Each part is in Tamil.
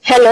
Hello.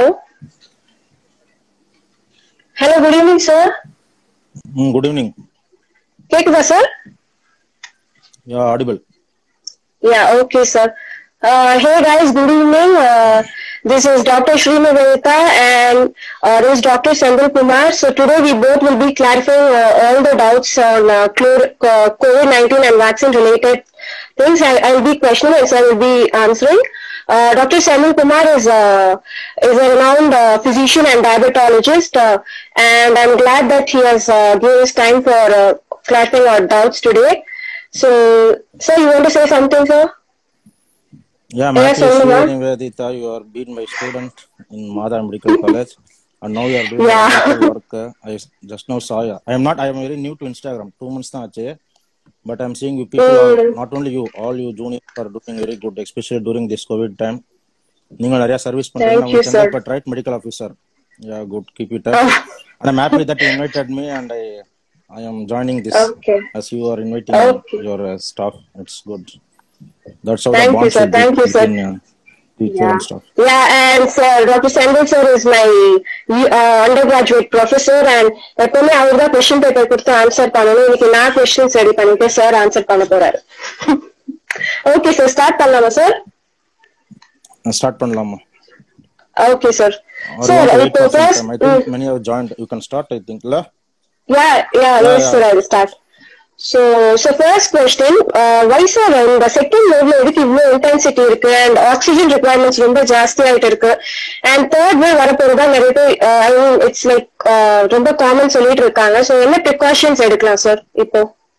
Hello, good evening, sir. Mm, good evening. கேக்குதா sir Yeah, audible. Yeah, okay, sir. Uh, hey guys, good evening. Uh, this is Dr. Sri Nivedita and uh, this is Dr. Sandil Kumar. So today we both will be clarifying uh, all the doubts on uh, chlor- uh, COVID-19 and vaccine related things. I, I'll be questioning and sir will be answering. Uh, Dr. Sandil Kumar is, uh, is a renowned uh, physician and diabetologist uh, and I'm glad that he has uh, given us time for uh, clarifying our doubts today. So, sir, you want to say something, sir? Yeah, Yes, Matthew Solomon. Sri Nivedita, you are been my student in Madar Medical College, and now you are doing Yeah. medical work. uh, I s- just now saw you. I am not. I am very new to Instagram. Two months தான் ஆச்சு. But I'm seeing you people are not only you, all you juniors are doing very good, especially during this COVID time. நீங்கள் நிறைய சர்வீஸ் பண்றீங்க Thank you, நான் sir. Chengalpet right medical officer yeah good keep it up and i'm happy that you invited me and i i am joining this Okay. as you are inviting Okay. your uh, staff it's good that's how Thank the you, bond sir. should be Thank you, sir. between uh, teacher Yeah. and staff Yeah, and sir, Dr. Sandil sir is my uh, undergraduate professor and எப்பவுமே அவர் தான் கொஸ்டின் பேப்பர் கொடுத்து ஆன்சர் பண்ணணும் இன்னைக்கு நான் கொஸ்டின்ஸ் ரெடி பண்ணிட்டு சார் ஆன்சர் பண்ண போறாரு ஓகே சார் ஸ்டார்ட் பண்ணலாமா சார் start பண்ணலாமா okay sir or you sir want to wait இப்போ for some first time i think many have joined you can start i think la Yeah, yeah, Yeah, yes, yeah. sir, I will start. So, so first question, uh, why sir, இந்த செகண்ட் வேவ்ல எதுக்கு இவ்வளவு இன்டென்சிட்டி இருக்கு அண்ட் ஆக்சிஜன் ரிக்வயர்மெண்ட்ஸ் ரொம்ப ஜாஸ்தி ஆயிட்டு இருக்கு அண்ட் தேர்ட் வேவ் வரப்போறதா நிறைய பேர் இட்ஸ் லைக் ரொம்ப காமன் சொல்லிட்டு இருக்காங்க ஸோ என்ன ப்ரிகாஷன்ஸ் எடுக்கலாம் சார் இப்போ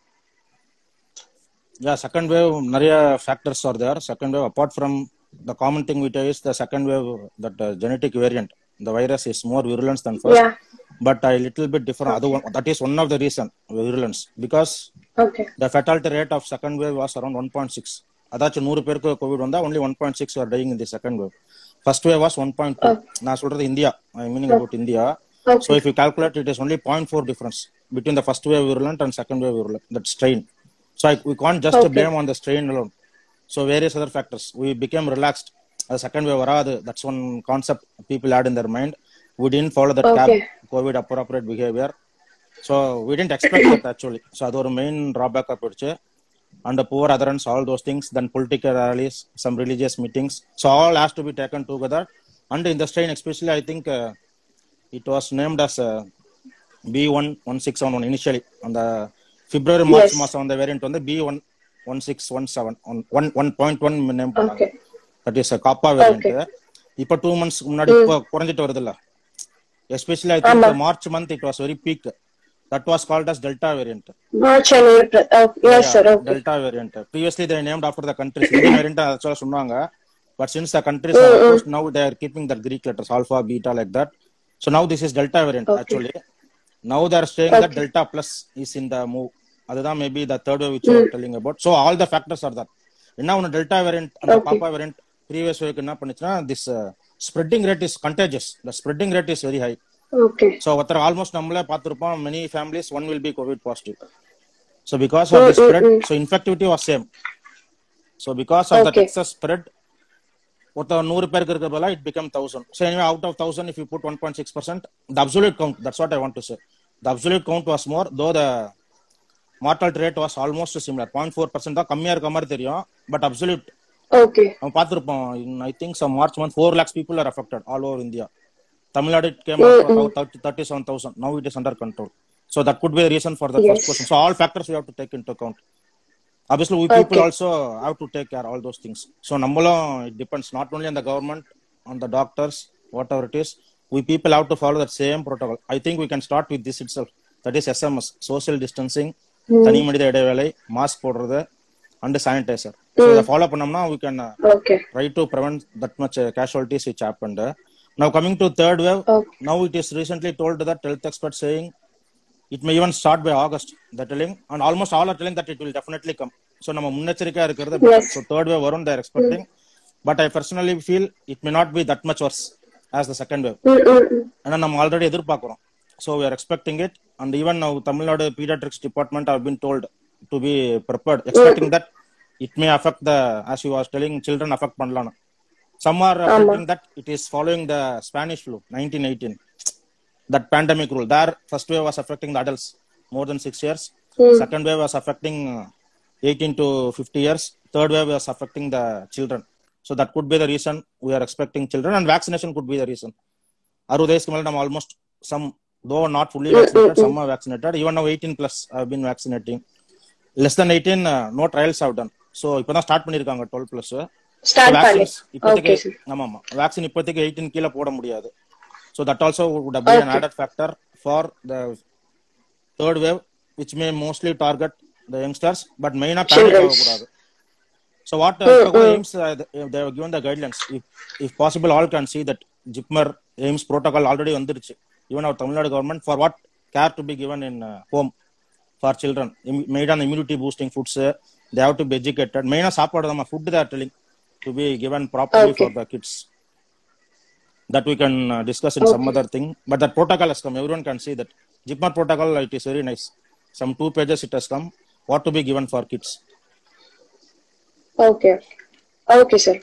yeah second wave நிறைய factors are there second wave apart from the common thing we tell is the second wave that uh, genetic variant the virus is more virulent than first Yeah. but a little bit different other one, that is one of the reason virulence because okay the fatality rate of second wave was around 1.6 அதாச்சும் நூறு பேருக்கு கோவிட் வந்தா only 1.6 six are dying in the second wave first wave was 1.2 point two நான் சொல்றது India I meaning about India Okay. so if you calculate it is only 0.4 four difference between the first wave virulent and second wave virulent that strain so I, we can't just Okay. blame on the strain alone so various other factors we became relaxed the second wave வராது that's one concept people had in their mind we didn't follow that cap Okay. covid appropriate behavior so we didn't expect that actually so அது ஒரு மெயின் drawback ஆ போயிடுச்சு and the poor adherence all those things then political rallies some religious meetings so all has to be taken together and in the strain especially i think uh, it was named as uh, b1161 initially on the february march Yes. மாசம் வந்த வேரியன்ட் வந்து b1617 on 1.1 நேம் பண்ணாங்க okay that is kappa variant இப்போ டூ மந்த்ஸ் முன்னாடி இப்போ குறைஞ்சிட்டு வருது இல்ல especially I think March month it was very peak that was called as delta variant March and April yes sir okay delta variant previously they named after the countries Indian variant ஆக்சுவலா சொன்னாங்க but since the countries are opposed now they are keeping that greek letters alpha beta like that so now this is delta variant actually now they are saying that delta plus is in the move அதுதான் maybe the third wave which are telling about so all the factors are that என்ன ஒன்று டெல்டா வேரியன்ட் அந்த பாப்பா வேரியன்ட் ப்ரீவியஸ் வேவ்க்கு என்ன பண்ணுச்சுன்னா this spreading rate is contagious the spreading rate is very high okay so ஒருத்தர் ஆல்மோஸ்ட் நம்மளே பார்த்துருப்போம் many families one will be Covid positive so because of the spread so infectivity was same so because of that Okay. Excess spread ஒருத்தர் நூறு பேருக்கு இருக்க போல it become thousand so anyway out of thousand if you put one point six percent the absolute count that's what I want to say the absolute count was more though the mortality rate was almost similar point four percent தான் கம்மியா இருக்க மாதிரி தெரியும் பட் அப்சல்யூட் ஓகே நம்ம பார்த்துருப்போம் I think some March month four lakhs people are affected all over India Tamil Nadu came thirty seven thousand now it is under control so that good be reason for the Yes. First question so all factors you have to take in to account obviously we people Okay. also have to take care all those things so நம்மளும் it depends not only on the government on the doctors whatever it is we people have to follow that same protocol i think we can start with this itself that is sms social distancing தனி மனித இடைவேளை மாஸ்க் போடுறது அண்ட் சானிடைசர் ஸோ இதை ஃபாலோ பண்ணோம்னா we can uh, okay try to prevent that much uh, casualties which happened. Now coming to third wave, Okay. now it is recently told that health experts saying it may even start by August. They're telling, and almost all are telling that it will definitely come. So நம்ம முன்னெச்சரிக்கையா இருக்கிறது better. Yes. So third wave வரும் they're expecting, but I personally feel it may not be that much worse as the second wave. ம் ம் ம் ஏன்னா நம்ம ஆல்ரெடி எதிர்பார்க்கிறோம் so we are expecting it and even now Tamil Nadu pediatrics department have been told to be prepared expecting that it may affect the as you was telling children affect பண்ணலாம் some are uh, thinking that it is following the spanish flu 1918 that pandemic rule there first wave was affecting the adults more than 6 years second wave was affecting uh, 18 to 50 years third wave was affecting the children so that could be the reason we are expecting children and vaccination could be the reason அறுபது வயசுக்கு மேல நம்ம almost some though not fully vaccinated some are vaccinated even now eighteen plus I been vaccinating less then eighteen no trials have done so இப்போதான் ஸ்டார்ட் பண்ணிருக்காங்க டுவெல் பிளஸ் ஸ்டார்ட் பண்ணி வேக்சின்ஸ் இப்போதைக்கு ஓகே சார் ஆமா ஆமா வேக்சின் இப்போதைக்கு எயிட்டீன் கீழே போட முடியாது so that also would be an added factor for the third wave which may mostly target the youngsters but மெயினா பேனிக் Childrens. ஆகக்கூடாது ஸோ வாட் இப்போ AIIMS they have given the guidelines if if possible all can see that JIPMER AIIMS protocol already வந்துருச்சு even our Tamil Nadu government for what care to be given in uh, home for children made on immunity boosting foods they have to be educated மெயினா சாப்பாடு தான் food they're telling to be given properly Okay. For the kids that we can uh, discuss in some other thing but that protocol has come everyone can see that jipmar protocol it is very nice some two pages it has come what to be given for kids okay okay sir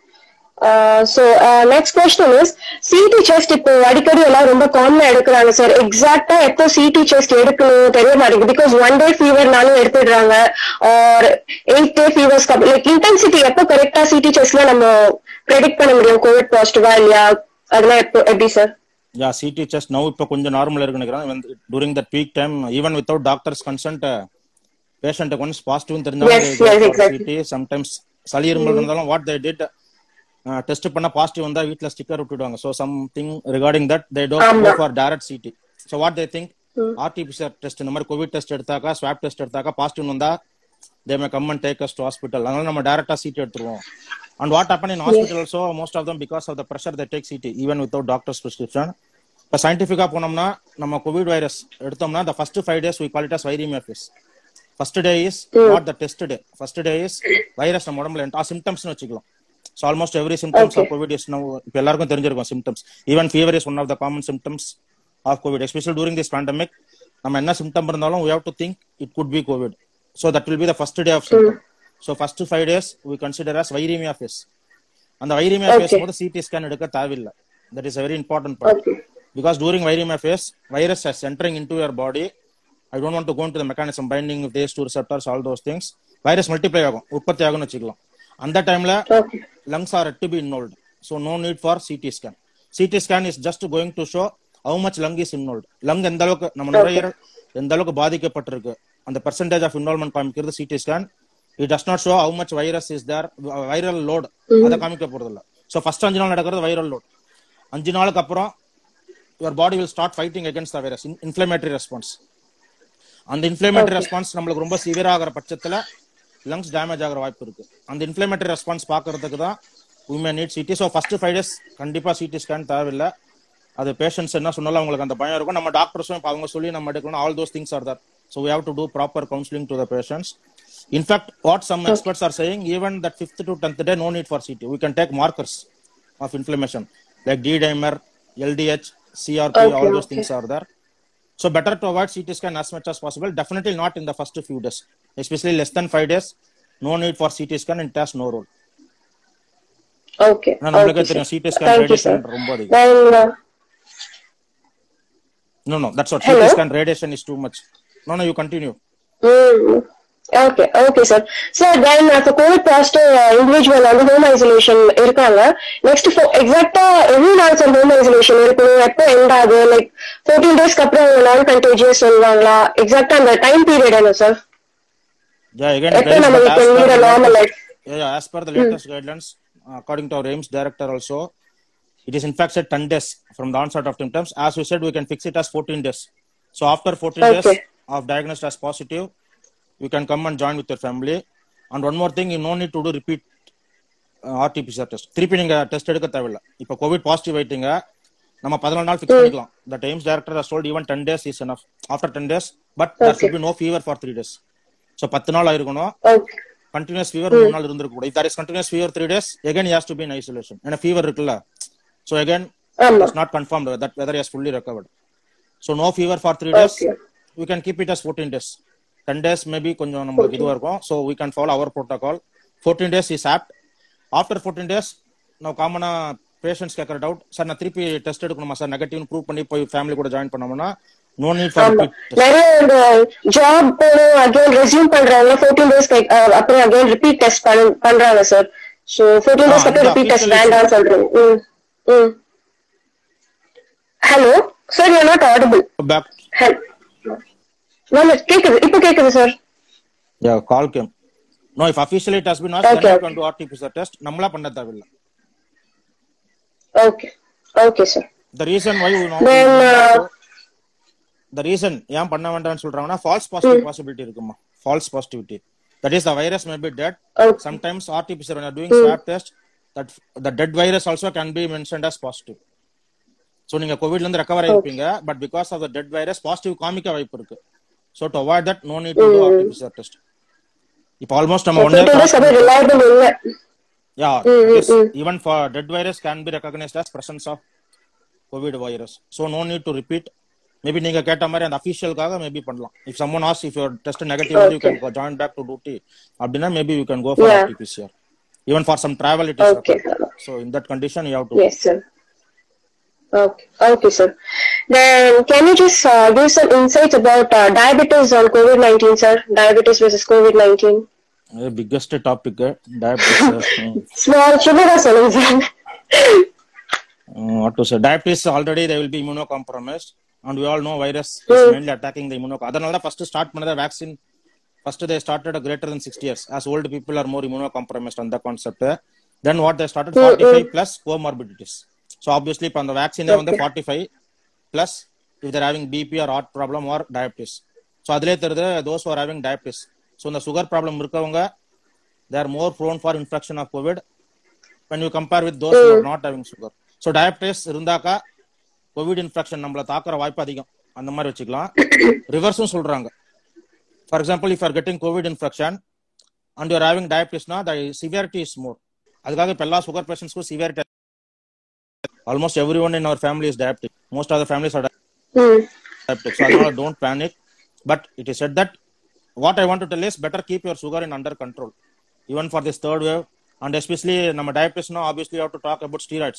so next question is CT chest இப்போ அடிக்கடி எல்லாம் ரொம்ப காமனா எடுக்கிறாங்க சார் எக்ஸாக்டா எப்போ சிடி செஸ்ட் எடுக்கணும் தெரிய மாட்டேங்குது பிகாஸ் ஒன் டே ஃபீவர்னாலும் எடுத்துடுறாங்க or eight day fevers like intensity எப்போ கரெக்டா சிடி செஸ்ட்ல நம்ம ப்ரெடிக்ட் பண்ண முடியும் கோவிட் பாசிட்டிவா இல்லையா அதெல்லாம் எப்போ எப்படி sir yeah ct chest now இப்போ கொஞ்சம் நார்மல் இருக்குன்னு நினைக்கிறேன் during that peak time even without doctor's consent uh, patient once positive தெரிஞ்சாலும் Yes, they go yes, for exactly. CT sometimes சளி இருமல் இருந்தாலும் what they did டெஸ்ட் பண்ண பாசிட்டிவ் வந்தா வீட்ல ஸ்டிக்கர் விட்டுடுவாங்க so something regarding that they don't ஆமா. Go for direct CT so what they think RTPCR test இந்த மாதிரி கோவிட் டெஸ்ட் எடுத்தாக்கா ஸ்வாப் டெஸ்ட் எடுத்தாக்கா பாசிட்டிவ் வந்தா they may come and take us to hospital அதனால நம்ம டைரக்டா சிடி எடுத்துருவோம் and what happen in hospital also most of them because of the pressure they take CT even without doctors prescription இப்போ சயின்டிஃபிக்கா போனோம்னா நம்ம கோவிட் வைரஸ் எடுத்தோம்னா the first five days we call it as viremia phase first day is not the test day first day is virus நம்ம உடம்புல என்டா சிம்டம்ஸ்னு வச்சுக்கலாம் so almost every symptoms of Covid is no இப்போ எல்லாருக்கும் தெரிஞ்சிருக்கும் symptoms even fever is one of the common symptoms of Covid especial during this pandemic நம்ம என்ன சிம்டம் இருந்தாலும் we have to think it could be covid so that will be the first day of symptom so first five days we consider as viremia phase அந்த வைரீமியா Okay. phase போது சிடி ஸ்கேன் எடுக்க தேவையில்லை that is a very important part ஓகே because during viremia phase virus is entering into your body i don't want to go into the mechanism binding of these two receptors all those things virus multiply ஆகும் உற்பத்தி ஆகும்னு வச்சுக்கலாம் அந்த டைம்ல okay lungs are to be involved so no need for ct scan ct scan is just going to show how much lung is involved lung எந்த அளவுக்கு நம்ம நுரையீரல் எந்த அளவுக்கு பாதிக்கப்பட்டிருக்கு அந்த percentage of involvement காமிக்கிறது ct scan it does not show how much virus is there viral load அதை காமிக்க போறது இல்ல so first அஞ்சு நாள் நடக்கிறது viral load அஞ்சு நாளுக்கு அப்புறம் your body will start fighting against the virus in- inflammatory response அந்த இன்ஃபிளமேட்டரி ரெஸ்பான்ஸ் நம்மளுக்கு ரொம்ப சிவியர் ஆகிற பட்சத்துல லங்ஸ் டேமேஜ் ஆகிற வாய்ப்பு இருக்கு அந்த இன்ஃபிளமேட்டரி ரெஸ்பான்ஸ் பாக்குறதுக்கு தான் உமே need CT so first five days கண்டிப்பா சிடி ஸ்கேன் தேவையில்லை அது பேஷண்ட்ஸ் என்ன சொன்னாலும் அவங்களுக்கு அந்த பயம் இருக்கும் நம்ம டாக்டர்ஸும் இப்போ அவங்க சொல்லி நம்ம எடுக்கணும் all those things are there so we have to do proper counselling to the patients in fact what some experts are saying even that fifth to tenth day no need for CT we can take markers of inflammation like D dimer, LDH, CRP, Okay, all those okay. things are there. So better to avoid CT scan as much as possible. Definitely not in the first few days, especially less than five days. No need for CT scan and test no role. Okay ஆனா நம்மளுக்கே ஓகே தெரியும் sir CT scan thank you radiation sir ரொம்ப அதிகம். Then No, no, that's what Hello? CT scan radiation is too much. No, no, you continue. Okay okay sir sir then இப்போ கோவிட் பாசிட்டிவ் இண்டிவிஜுவல் வந்து ஹோம் ஐசோலேஷன் இருக்காங்க நெக்ஸ்ட் எக்ஸாக்டா எவ்வளவு நாள் சார் ஹோம் ஐசோலேஷன் இருக்கணும் எப்போ எண்ட் ஆகுது லைக் ஃபோர்டீன் டேஸ்க்கு அப்புறம் நான் கண்டேஜியஸ் சொல்லுவாங்களா எக்ஸாக்டா அந்த டைம் பீரியட் என்ன சார் Yeah, again, எப்போ there is நம்ம but as இப்போ per நீட the normal latest- life Yeah, yeah, as per the latest guidelines, uh, according to our AIMS director also, it is in fact said 10 days from the onset of symptoms. As we said, we can fix it as 14 days. So after 14 days Okay. of diagnosed as positive, you can come and join with your family. And one more thing, you no need to do repeat uh, RT-PCR test. திருப்பி நீங்க டெஸ்ட் எடுக்க தேவையில்ல இப்போ கோவிட் பாசிட்டிவ் ஆயிட்டீங்க நம்ம பதினாலு நாள் ஃபிக்ஸ் பண்ணிக்கலாம் the AIMS director has told even 10 days is enough after 10 days but there Okay. should be no fever for 3 days so பத்து நாள் ஆயிருக்கணும் ஓகே கண்டினியூஸ் ஃபீவர் மூணு நாள் இருந்திருக்க கூட if that is continuous fever three days again has to be in isolation ஏன்னா ஃபீவர் இருக்குல்ல ஸோ எகன் ஆமா it's not confirm that whether has fully recovered so no fever for three days Okay. We can keep it as fourteen days ten days maybe கொஞ்சம் நம்மளுக்கு இதுவாக இருக்கும் so we can follow our protocol fourteen days is apt after fourteen days நான் காமனா பேஷண்ட்ஸ் கேட்கற டவுட் சார் நான் திருப்பி டெஸ்ட் எடுக்கணுமா சார் நெகட்டிவ்னு ப்ரூவ் பண்ணி போய் ஃபேமிலி கூட ஜாயின் பண்ணோம்னா நோ நீட் ஃபார் ஆமா ரிப்பீட் நிறைய இந்த ஜாப் போகணும் அகைன் ரெஸ்யூம் பண்றாங்க ஃபோர்டீன் டேஸ் அப்புறம் அகைன் ரிப்பீட் டெஸ்ட் பண்றாங்க சார் ஸோ ஃபோர்டீன் ஆ டேஸ்க்கு அப்புறம் அந்த ரிப்பீட் டெஸ்ட் அபிஷியலி வேண்டாம்னு சொல்றேன் ம் ம் hello sir you not audible back hello கேக்குது இப்போ கேக்குது sir yeah call came no if officially test been ask okay then you okay can do RTPCR test நம்மளா பண்ண தேவையில்லை okay okay sir the reason why you know then the reason ஏன் பண்ண வேண்டாம்னு சொல்றாங்கன்னா ஃபால்ஸ் பாசிட்டிவ் பாசிபிலிட்டி இருக்குமா false positivity that is the virus may be dead okay sometimes RT-PCR when you're doing swab test, that the dead virus also can be mentioned as positive. So நீங்க கோவிட்ல இருந்து ரெக்கவர் ஓகே ஆயிருப்பீங்க but because of the dead virus positive காமிக்க வாய்ப்பு இருக்கு so to avoid that no need to do RTPCR test இப்போ ஆல்மோஸ்ட் நம்ம one year fourteen cross days அப்புறம் பண்ணிட்டோம் ரிலையபிள் இல்லை yeah hmm hmm yes hmm even for dead virus can be recognised as presence of COVID virus so no need to repeat maybe நீங்க கேட்ட மாதிரி அந்த அஃபிஷியலுக்காக மேபி பண்ணலாம் if summon as if your test negative வந்து you okay can join back to duty அப்படின்னா maybe you can go for yeah RTPCR even for some travel it is okay required so in that condition you have to Yes, sir. Okay. Okay, sir. Then can you just uh, give some insights about uh, diabetes on COVID-19, sir? Diabetes versus COVID-19. Biggest topic diabetes Small sugar சொல்லுங்க sir. What to say diabetes already they will be immunocompromised and we all know virus is Mm. Mainly attacking the immuno அதனால தான் ஃபர்ஸ்ட் ஸ்டார்ட் பண்ணத vaccine first they started greater than sixty years as old people are more immunocompromised அந்த concept then what they started Mm, forty five mm. Plus comorbidities so obviously இப்போ அந்த வேக்சினே வந்து Okay. Forty five plus if there having BP or heart problem or diabetes so அதிலே தெரியுது those are having diabetes so இந்த சுகர் ப்ராப்ளம் இருக்கவங்க they are more prone for infection of COVID when you compare with those who are Mm. not having sugar so diabetes இருந்தாக்கா கோவிட் இன்ஃபெக்ஷன் நம்மள தாக்குற வாய்ப்பு அதிகம் அந்த மாதிரி வச்சுக்கலாம் ரிவர்ஸும் சொல்றாங்க for example if are getting COVID infection and you're having டயபிட்டிஸ்னா த சிவியாரிட்டி இஸ் மோர் அதுக்காக இப்போ எல்லா சுகர் பேஷண்ட்ஸ்க்கும் severity almost every one in our family is diabetic most of the families are Mm. diabetic. So அதனால don't panic. But it is said that what I want to tell is better keep your sugar in under control. Even for this third wave. And especially நம்ம diabetes now obviously you have to talk about steroids.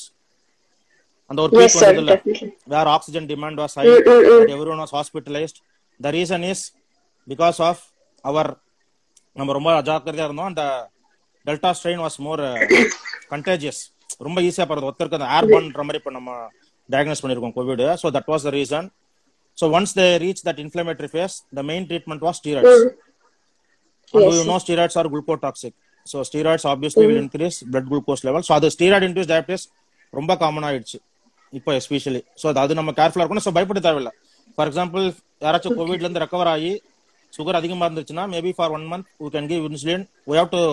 அந்த ஒரு Yes, பீக் sir. வந்தது இல்ல Definitely. Where oxygen demand was high Mm, mm, mm. But every one was hospitalised the reason is because of our நம்ம ரொம்ப அஜாக்கிரதையா இருந்தோம் அந்த delta strain was more contagious ரொம்ப ஈஸியா பரவுது ஒருத்தருக்கு அந்த ஏர் பண்ற மாதிரி இப்போ நம்ம டயக்னோஸ் பண்ணிருக்கோம் COVID so that was the reason so once they reach that inflammatory phase the main treatment was steroids Mm. and Yes, we sir. know steroids are glucotoxic so steroids obviously will increase blood glucose level so அது steroid induced diabetes ரொம்ப காமன் ஆயிடுச்சு இப்போ எஸ்பெஷலி ஸோ அது நம்ம கேர்ஃபுல்லா இருக்கணும் ஸோ பயப்பட தேவையில்ல ஃபார் எக்ஸாம்பிள் யாராச்சும் கோவிட்ல இருந்து ரெக்கவர் ஆகி சுகர் அதிகமா இருந்துச்சுன்னா maybe for one month you can give insulin we have to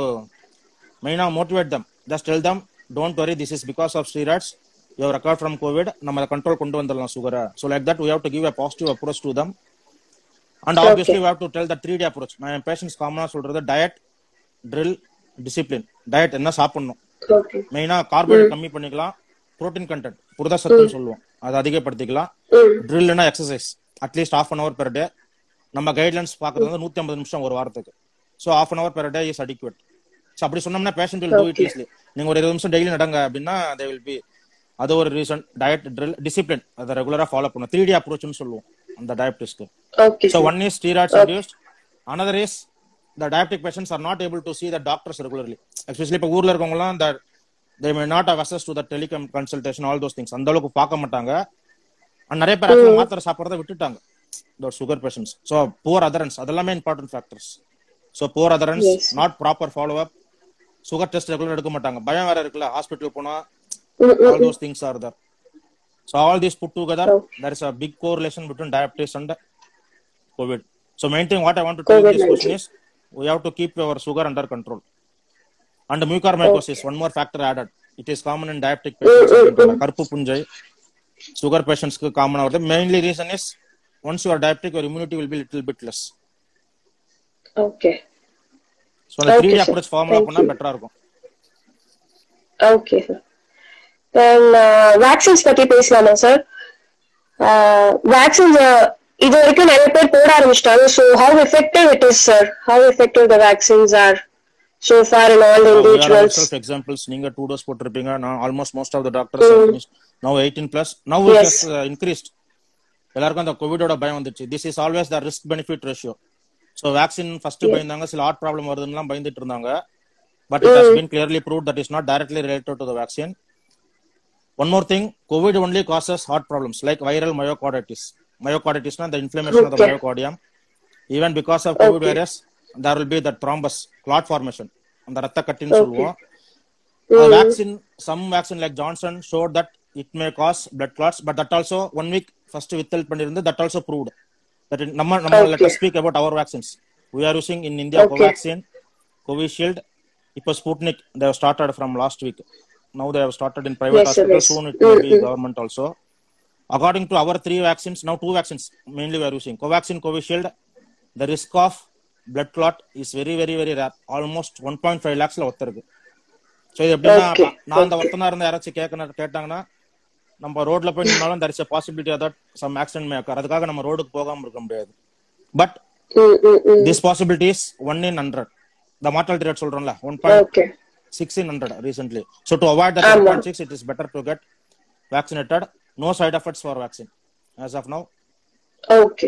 மெயினா motivate them just tell them don't worry this is because of steroids you record from COVID நம்ம கண்ட்ரோல் கொண்டு வந்துடலாம் சுகரை so like that we have to give a positive approach to them and obviously we have to tell the three D approach நான் என் பேஷன்ஸ் காமனா சொல்றது டயட் ட்ரில் டிசிப்ளின் டயட் என்ன சாப்பிடணும் Okay. மெயினா கார்போஹைட்ரேட் கம்மி பண்ணிக்கலாம் புரோட்டீன் கண்டென்ட் புரத சத்துன்னு சொல்லுவோம் அதை அதிகப்படுத்திக்கலாம் Mm. ட்ரில்னா exercise at least half an hour per day நம்ம கைட்லைன்ஸ் பார்க்கறது வந்து நூத்தி ஐம்பது நிமிஷம் ஒரு வாரத்துக்கு so half an hour per day is adequate so அப்படி சொன்னோம்னா patient will do it Okay. Easily நீங்க ஒரு இருபது நிமிஷம் டெய்லி நடங்க அப்படின்னா தே வில் பி அது ஒரு ரீசன் டயட் ட்ரில் டிசிப்ளின் அதை ரெகுலரா ஃபாலோ பண்ணும் த்ரீ டி அப்ரோச்னு சொல்லுவோம் அந்த டயபிட்டிஸ்க்கு Okay. So sir. one is steroids induced. Another is the diabetic patients are not able to see the doctors regularly. Especially இப்போ ஊர்ல இருக்கவங்கலாம் that they may not have access to the telecom consultation all those things அந்த அளவுக்கு பார்க்க மாட்டாங்க and நிறைய பேர் actually மாத்திரை சாப்பிட்றத விட்டுட்டாங்க the sugar patients so poor adherence அதெல்லாமே important factors so poor adherence Yes. not proper follow up sugar test regular எடுக்க மாட்டாங்க பயம் வேற இருக்குல்ல ஹாஸ்பிட்டல் போனா Mm, mm, all those things are there so all these put together Okay. there is a big correlation between diabetes and covid so main thing what i want to tell you in this COVID-19. question is we have to keep our sugar under control and mucormycosis one more factor added it is common in diabetic patients அப்படின்றாங்க. கருப்பு புஞ்சை சுகர் பேஷண்ட்ஸ்க்கு காமன் வருது mainly reason is once you're diabetic your immunity will be little bit less Okay. So அந்த three Okay, sir. Approach formula Thank பண்ணா you. பெட்டரா இருக்கும் Okay, sir. Then uh, vaccines பத்தி பேசலாமா சார் வேக்சின்ஸ் இது வரைக்கும் நிறைய பேர் போட ஆரம்பிச்சிட்டாங்க so how effective it is sir how effective the vaccines are so far in all the we are individuals? ourselves examples நீங்க டூ டோஸ் போட்டிருப்பீங்க நான் almost most of the doctors now eighteen plus now it Yes. Has increased எல்லாருக்கும் அந்த கோவிடோட பயம் வந்துச்சு this is always the risk benefit ratio so vaccine first பயந்தாங்க சில ஹார்ட் ப்ராப்ளம் வருதுன்னு பயந்துட்டு இருந்தாங்க but it has been clearly prove that is not directly related to the vaccine one more thing COVID only causes heart problems like viral myocarditis மயோகார்டைட்டிஸ்னா the inflammation of the Okay. myocardium even because of covid Okay. virus there will be that thrombus clot formation அந்த ரத்த கட்டின்னு Okay. சொல்லுவோம் vaccine some vaccine like Johnson shot that it may cause blood clots but that also one week first வித்தல் பண்ணிருந்து தட் ஆல்சோ ப்ரூவ்ட் தட் நம்ம நம்ம Okay. Let speak about our vaccines we are using in India Okay. Covaxin Covishield இப்போ Sputnik they have started from last week now they have started in private Yes, sir, hospitals yes. soon it will be government also according to our three vaccines now two vaccines mainly we are using covaxin covishield the risk of blood clot is very very very rare almost 1.5 lakhs ல ஒருத்தருக்கு ஸோ இது எப்படின்னா Okay, நான் அந்த ஒருத்தனா இருந்த யாராச்சும் கேட்கணும் கேட்டாங்கன்னா நம்ம ரோட்ல போய் நின்னாலும் there is possibility that some accident may அதுக்காக நம்ம ரோடுக்கு போகாம இருக்க முடியாது but Mm, mm, mm. This possibility is one in hundred the mortality rate சொல்றோம்ல one point Okay. Six in hundred recently so to avoid that ஆமா. One point six it is better to get vaccinated no side effects for vaccine as of now Okay.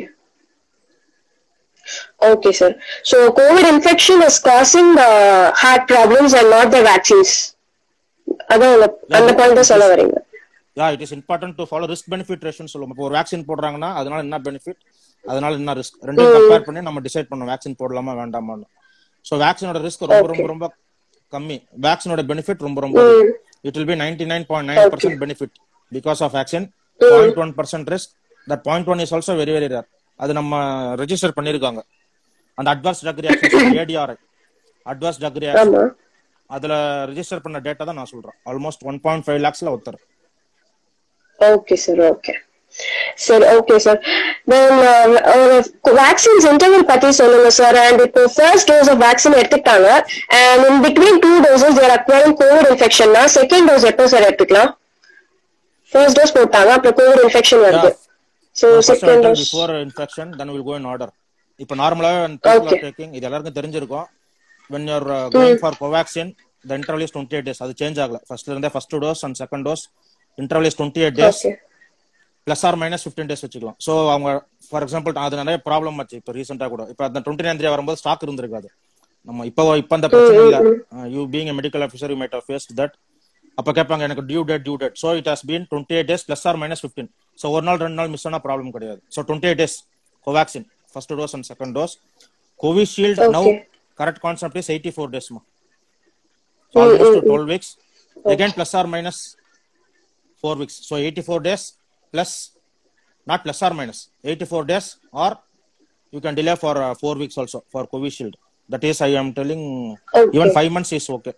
Okay, sir. So COVID infection is causing the heart problems and not the vaccines. அதான் அந்த- அந்த பாயிண்ட் சொல்ல வரீங்க yeah it is important to follow risk benefit ration சொல்லுவோம் இப்போ ஒரு வேக்சின் போடுறாங்கன்னா அதனால என்ன பெனிஃபிட் அதனால என்ன ரிஸ்க் ரெண்டையும் கம்பேர் பண்ணி நம்ம டிசைட் பண்ணோம் வேக்சின் போடலாமா வேண்டாமான்னு ஸோ வேக்சினோட ரிஸ்க் ரொம்ப ரொம்ப ரொம்ப கம்மி வேக்சினோட பெனிஃபிட் ரொம்ப ரொம்ப it will be ninety nine point nine percent benefit because of vaccine point one percent risk that point one is also very very rare அது நம்ம ரெஜிஸ்டர் பண்ணிருக்காங்க அந்த advance drug reaction ADRI advance drug reaction ஆமா அதுல ரெஜிஸ்டர் பண்ண டேட்டா தான் நான் சொல்றேன் ஆல்மோஸ்ட் ஒன் பாயிண்ட் ஃபைவ் லேக்ஸ்ல ஒருத்தர் ஓகே சார் ஓகே சரி okay sir then vaccines interval பத்தி சொல்லுங்க சார் அண்ட் இப்போ ஃபர்ஸ்ட் டோஸ் ஆஃப் வேக்சின் எடுத்துக்கிட்டாங்க and in between two doses there acquiring COVID இன்ஃபெக்ஷன்னா செகண்ட் டோஸ் எப்போ சார் எடுத்துக்கலாம் ஃபர்ஸ்ட் டோஸ் போட்டாங்க அப்புறம் கோவிட் இன்ஃபெக்ஷன் வருது so second dose before infection then will go in order இப்போ நார்மலாவே Okay. டேக்கிங் இது எல்லாருக்கும் தெரிஞ்சிருக்கும் when you're going for Covaxin the interval is twenty eight days அது சேஞ்ச் ஆகல ஃபர்ஸ்ட்ல இருந்தே first dose and second dose interval is twenty eight days okay plus or minus fifteen days வச்சுக்கலாம் ஸோ அவங்க ஃபார் எக்ஸாம்பிள் அது நிறைய ப்ராப்ளம் ஆச்சு இப்போ ரீசெண்டாக கூட இப்போ அந்த டுவெண்ட்டி நைன் வரும்போது ஸ்டாக் இருந்திருக்காது நம்ம இப்போ இப்போ அந்த பிரச்சனை இல்ல you being medical officer you might have faced that அப்போ கேட்பாங்க எனக்கு due date due date so it has been twenty eight days plus or minus fifteen so ஒரு நாள் ரெண்டு நாள் மிஸ் ஆனா ப்ராப்ளம் கிடையாது so twenty eight days Covaxin first dose and second dose Covishield now Okay. Correct concept is eighty four டேஸ்மா almost twelve weeks again plus or minus four weeks. So 84 days plus, not plus or minus, 84 days or you can delay for uh, four weeks also for Covishield. That is, I am telling, Okay. even five months is okay.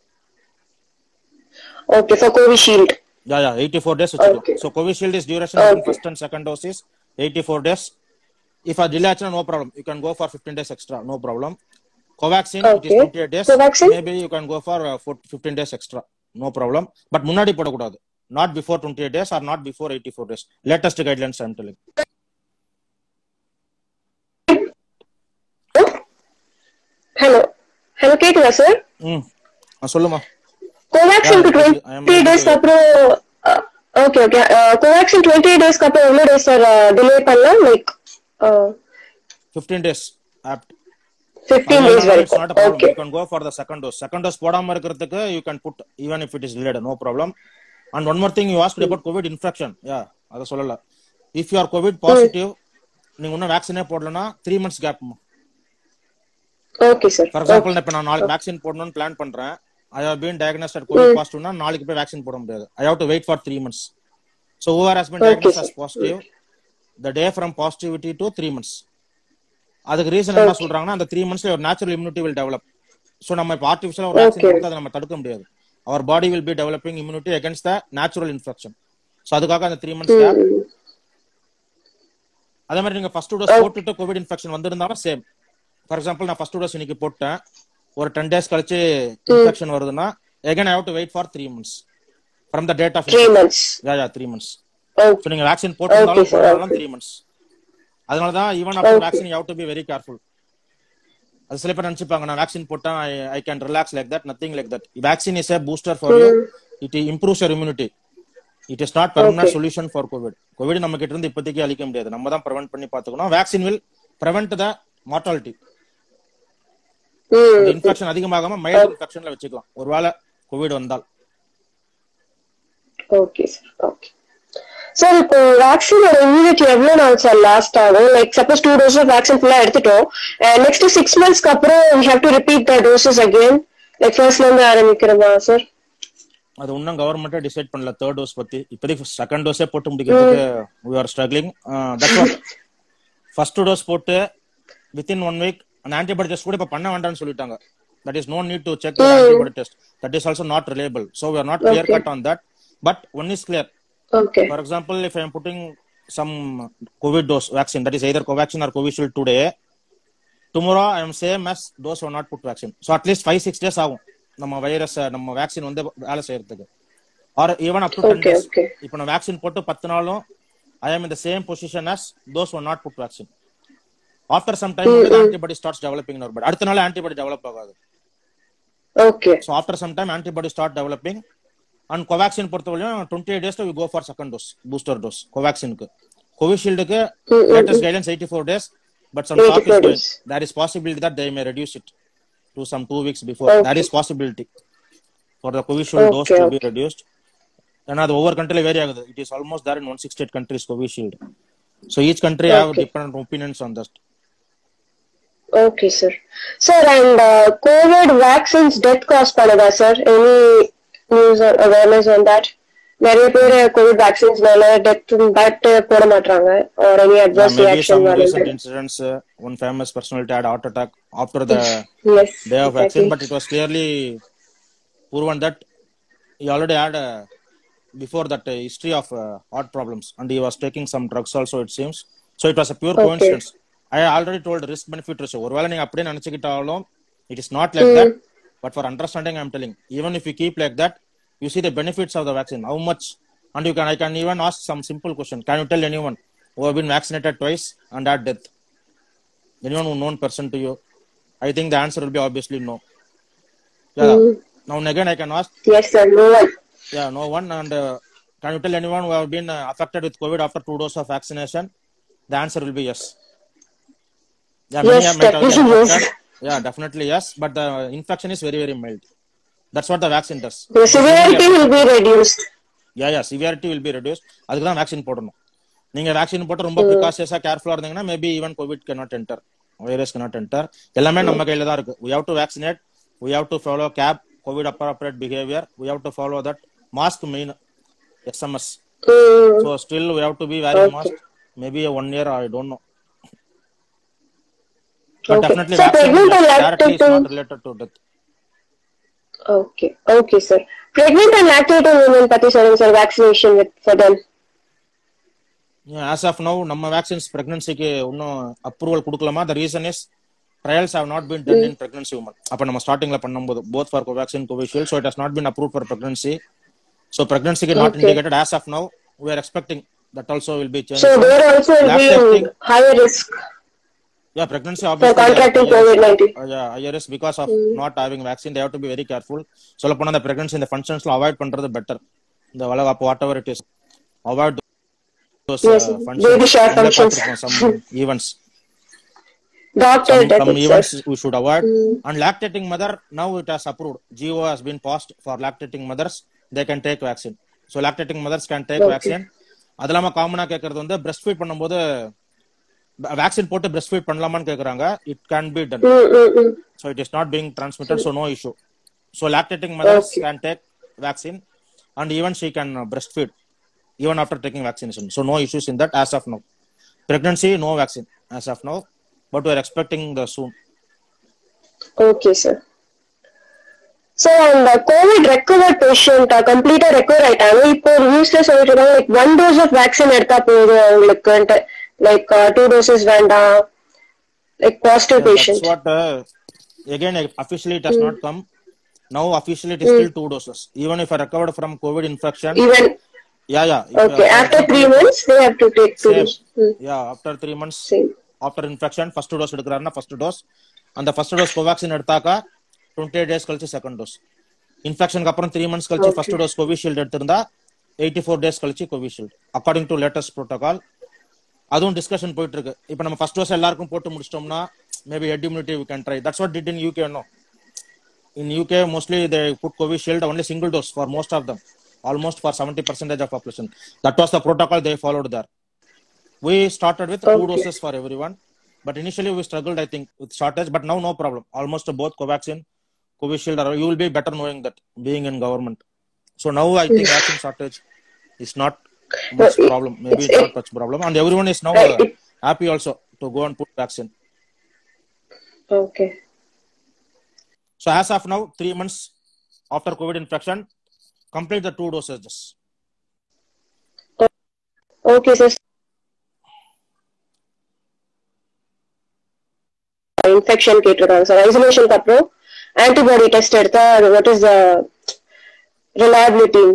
Okay for Covishield Yeah, yeah, 84 days. வச்சுக்கலாம். Okay. So Covishield is duration between Okay. first and second dose is 84 days. If a delay actually, no problem. You can go for 15 days extra, no problem. Covaxin, it is Okay. 28 days. Covaxin? Maybe you can go for uh, for 15 days extra, no problem. But முன்னாடி போடக்கூடாது not before 28 days or not before 84 days. Latest guidelines I'm telling. Hello hello கேக்குதா சார் ம் ஆ, சொல்லுமா கோவேக்சின்க்கு Yeah, I am twenty able டேஸ்க்கு to- அப்புறம் ஓகே ஓகே கோவேக்சின் டுவெண்ட்டி டேஸ்க்கு அப்புறம் எவ்வளோ டேஸ் சார் டிலே பண்ணலாம் லைக் 15 days apt. ஃபிஃப்டீன் அதனால டேஸ் it's வரைக்கும் not a problem. Okay You can go for the second dose. Second dose போடாம இருக்கிறதுக்கு you can put even if it is delayed, no problem. And one more thing you asked about COVID infection. Yeah, அத சொல்லல. If you are COVID positive, நீங்க இன்னும் வேக்சினே போடலனா three months gap okay sir for example இப்ப நான் நாளைக்கு வேக்சின் போடணும்னு பிளான் பண்றேன் I have been diagnosed at COVID பாசிட்டிவ்னா நாளைக்கு போய் வேக்சின் போட முடியாது I have to wait for three months so over has been Okay, diagnosed sir. As positive the day from positivity to three months அதுக்கு ரீசன் என்ன சொல்றாங்கன்னா அந்த த்ரீ மந்த்ஸ்ல ஒரு natural immunity will develop so நம்ம இப்போ ஆர்டிஃபிஷியல் ஒரு வேக்சின் Okay. கொடுத்து அதை நம்ம தடுக்க முடியாது our body will be developing immunity against the natural infection so அதுக்காக அந்த த்ரீ மந்த்ஸ் கேப் அதே மாதிரி நீங்க ஃபர்ஸ்ட் டோஸ் போட்டுட்டு கோவிட் இன்ஃபெக்ஷன் வந்திருந்தாலும் சேம் ஃபார் எக்ஸாம்பிள் நான் ஃபர்ஸ்ட் டோஸ் இன்னைக்கு போட்டேன் ஒரு டென் டேஸ் கழிச்சு இன்ஃபெக்ஷன் வருதுன்னா again I have to wait for three months from the date of three months yeah yeah three months okay so நீங்க வேக்சின் போட்டிருந்தாலும் Okay, sir, போடாலும் த்ரீ மந்த்ஸ் அதனால தான் even after vaccine you have to be very careful அது சில பேர் நினைச்சுப்பாங்க நான் வேக்சின் போட்டா I can relax like that nothing like that vaccine is a booster for you it improves your immunity it is not permanent solution for COVID COVID நம்ம கிட்ட இருந்து இப்போதைக்கு அழிக்க முடியாது நம்ம தான் ப்ரிவென்ட் பண்ணி பாத்துக்கணும் vaccine will prevent the mortality hmm infection அதிகமாகாம மைல்டு இன்ஃபெக்ஷன்ல வச்சுக்கலாம் ஒருவேளை கோவிட் வந்தால் ஓகே சார் ஓகே சார் இப்போ வேக்சினோட இம்யூனிட்டி எவ்வளவு நாள் சார் லாஸ்ட் ஆகும் like suppose two dose of vaccine ஃபுல்லா எடுத்துட்டோம் நெக்ஸ்ட் சிக்ஸ் மந்த்ஸ்க்கு அப்புறம் we have to repeat the doses again like ஃபர்ஸ்ட்ல இருந்து ஆரம்பிக்கிறதா சார் அது இன்னும் கவர்மெண்ட்டே டிசைட் பண்ணல தேர்ட் டோஸ் பத்தி இப்போதைக்கு செகண்ட் டோஸே போட்டு முடிக்கிறதுக்கு we are struggling that's what first dose போட்டு வித்தின் ஒன் வீக் அந்த ஆன்டிபாடி டெஸ்ட் கூட இப்போ பண்ண வேண்டாம்னு சொல்லிட்டாங்க that is no need to check antibody test that is also not reliable so we are not clear cut on that but one is clear okay For example, if I am putting some COVID dose vaccine, that is either Covaxin or Covishield today, tomorrow I am same as those who are not put vaccine. So at least five, six days ஆகும் நம்ம வைரஸ் நம்ம வேக்சின் வந்து வேலை செய்யறதுக்கு or even up to ten Okay, days okay. இப்போ நான் வேக்சின் போட்டு பத்து நாளும் I am in the same position as those who are not put vaccine. After some time antibody starts developing but அடுத்த நாள் ஆன்டிபாடி டெவலப் ஆகாது okay so after some time antibody start developing and Covaxin பொறுத்தவரையும் twenty eight days we go for second dose booster dose கோவேக்சினுக்கு கோவிஷீல்டுக்கு latest guidance eighty four days but some talk 84 is days. There is possibility that they may reduce it to some two weeks before there is possibility for the Covishield dose Okay, to be reduced ஏன்னா அது ஒவ்வொரு கண்ட்ரில வேரி ஆகுது it is almost there in one sixty eight countries Covishield so each country have Okay. Different opinions on that okay sir sir and COVID vaccines death cause பண்ணுதா sir any news awareness on that நிறைய பேர் கோவிட் வேக்சின்ஸ்னால டெத் பட் போட மாட்டாங்க or any Yeah, adverse maybe reaction some வருது recent incidents. Uh, one famous personality had heart attack after the S day of vaccine, but it was clearly proven that he already had uh, before that uh, history of uh, heart problems, and he was taking some drugs also. It seems so. It was a pure Okay. coincidence. I already told risk benefit ratio. ஒருவேளை நீங்க அப்படியே நினைச்சுக்கிட்டாலும் it is not like that. But for understanding, I'm telling. Even if you keep like that, you see the benefits of the vaccine. How much? And you can I can even ask some simple question. Can you tell anyone who have been vaccinated twice and had death? Anyone who known person to you? I think the answer will be obviously no. Yeah. Now again, I can ask. Yes sir no one Yeah, no one. And uh, can you tell anyone who have been uh, affected with COVID after two doses of vaccination? The answer will be yes. Yeah, many Yes, have might have been definitely yes. affected. Yeah, definitely yes. But the infection is very very mild. That's what the vaccine does. The severity will be reduced. Yeah yeah severity will be reduce அதுக்கு தான் வேக்சின் போடணும் நீங்க வேக்சின் போட்டு ரொம்ப ப்ரிகாஷியஸா கேர்ஃபுல்லா இருந்தீங்கன்னா maybe even COVID cannot enter virus cannot enter எல்லாமே நம்ம கையில தான் இருக்கு we have to vaccinate we have to follow cap covid appropriate behavior we have to follow that mask main sms Mm. so still we have to be wearing mask maybe a one year i don't know but Okay. definitely So vaccine pregnant and directly is not lactating- related to death Okay. Okay, sir. Pregnant and lactating women பத்தி சொல்லுங்க sir vaccination with for them. As of now நம்ம வேக்சின்ஸ் பிரெக்னன்சிக்கு இன்னும் அப்ரூவல் கொடுக்கலாமா the reason is trials have not been done in pregnancy woman அப்ப நம்ம ஸ்டார்டிங்ல பண்ணும்போது both for Covaxin Covishield so it has not been approve for pregnancy so பிரெக்னன்சிக்கு not Okay. Indicated as of now we are expecting that also will be changed So there also will be Lactating. higher risk yeah pregnancy for obviously contracting yeah, COVID-19. uh, yeah higher risk because of not having vaccine they have to be very careful சொல்ல போனா அந்த பிரெக்னன்சி இந்த ஃபங்க்ஷன்ஸ்ல அவாய்ட் பண்றது பெட்டர் இந்த வள whatever it is avoid those Yes, uh, baby shower நம்மளே functions. பார்த்திருப்போம், some events Doctor some, some ethics, events sir. we should avoid and lactating mother now it has approved geo has been passed for lactating mothers they can take vaccine so lactating mothers can take Okay. vaccine அது இல்லாம காமனா கேக்குறது வந்து பிரஸ்ட் ஃபீட் பண்ணும்போது வேக்சின் போட்டு பிரஸ்ட் ஃபீட் பண்ணலாமான்னு கேக்குறாங்க it can be done Mm, mm, mm. so it is not being transmitted so no issue so lactating mothers Okay. can take vaccine and even she can uh, breastfeed even after taking vaccination so no issues in that as of now pregnancy no vaccine as of now but we are expecting the soon Okay, sir. So அந்த கோவிட் ரெக்கவர் பேஷண்ட் கம்ப்ளீட்டா ரெக்கவர் ஆயிட்டாங்க இப்போ நியூஸ்ல சொல்லிட்டு இருக்காங்க like one dose of vaccine எடுத்தா போதும் அவங்களுக்கு லைக் டூ டோசஸ் வேண்டாம் like positive Yeah, that's patient what uh, again uh, officially it has not come now officially it is still two doses even if i recovered from covid infection even yeah yeah if, okay uh, after three months they have to take two same. Dose yeah after three months same after infection first dose எடுக்கிறாருன்னா first dose அந்த ஃபர்ஸ்ட் டோஸ் கோவாக்சின் எடுத்தாக்கா டுவெண்ட்டி டேஸ் கழிச்சு செகண்ட் டோஸ் இன்ஃபெக்ஷனுக்கு அப்புறம் த்ரீ மந்த்ஸ் கழிச்சு ஃபர்ஸ்ட் டோஸ் கோவிஷீல்டு எடுத்திருந்தா எயிட்டி ஃபோர் டேஸ் கழிச்சு Covishield according to latest protocol அதுவும் டிஸ்கஷன் போயிட்டு இருக்கு இப்போ நம்ம ஃபர்ஸ்ட் டோஸ் எல்லாருக்கும் போட்டு முடிச்சிட்டோம்னா maybe herd immunity we can try that's what did in UK no in UK mostly they put Covishield only single dose for most of them almost for seventy percentage of population that was the protocol they followed there we started with two Okay. doses for everyone but initially we struggled i think with shortage but now no problem almost both covaxin covishield are, you will be better knowing that being in government so now i think vaccine shortage is not much it- problem maybe it's- it's not much problem and everyone is now Right, uh, it- happy also to go and put vaccine Okay. so as of now three months after covid infection complete the two dosages Okay, sir. Infection கேட்டிருக்காங்க சார் ஐசோலேஷனுக்கு அப்புறம் ஆன்டிபாடி டெஸ்ட் எடுத்தா what is the reliability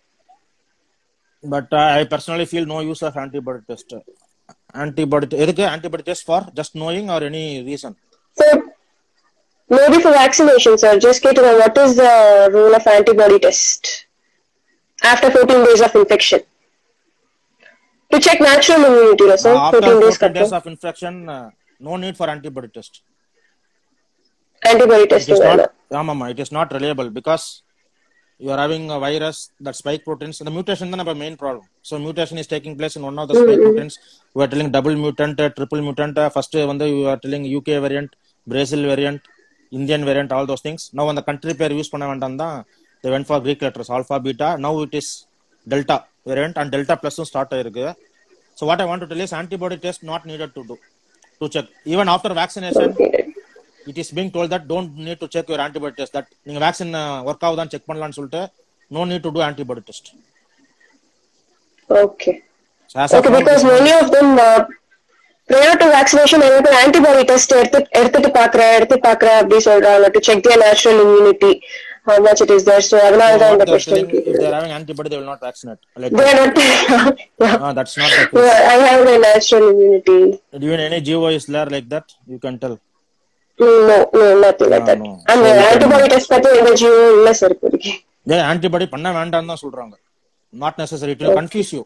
but uh, i personally feel no use of antibody test antibody எதுக்கு antibody test for just knowing or any reason sir maybe for vaccination sir just கேட்டுருக்காங்க what is the rule of antibody test after fourteen days of infection to check natural இம்யூனிட்டில சார் Uh, after ஃபோர்டீன் 14 டேஸ்க்கு days அப்புறம் of infection, uh, no need for antibody test. Antibody It test is not, வேணும் ஆமாமா, it is not reliable because you are having a virus that spike proteins. The mutation is the main problem. So mutation is taking place in one of the spike proteins. We are telling double mutant, uh, triple mutant. Uh, first uh, one day we are telling UK variant, Brazil variant, Indian variant, all those things. Now when the country pair use பண்ண வேண்டாம் தான் they went for Greek letters, alpha, beta. Now it is delta variant and delta plus start ஆயிருக்கு. So what I want to tell is antibody test not needed to do to check. Even after vaccination, it is being told that don't need to check your antibody test. That நீங்க வேக்சின் ஒர்க் ஆகுதான்னு செக் பண்ணலாம்னு சொல்லிட்டு no need to do antibody test. Okay So as of Okay, now, because this- many of them uh, prior to vaccination நிறைய பேர் ஆன்டிபாடி டெஸ்ட் எடுத்து எடுத்துட்டு பாக்குறேன் எடுத்து பாக்குறேன் அப்படி சொல்றாங்க to check their natural immunity how much it is there so அதனால தான் what இந்த they are question telling, if they are having antibody, they will not vaccinate. Like, they are not yeah. ah, that's not the case. Yeah, I have the natural immunity Even any GO is there like that, you can tell. no no nothing like Ah, that no. அந்த So you can- antibody test பத்தி எந்த ஜியோ இல்ல சார் இப்போதைக்கு They antibody பண்ண வேண்டாம் தான் சொல்றாங்க. Not necessary. It will confuse you.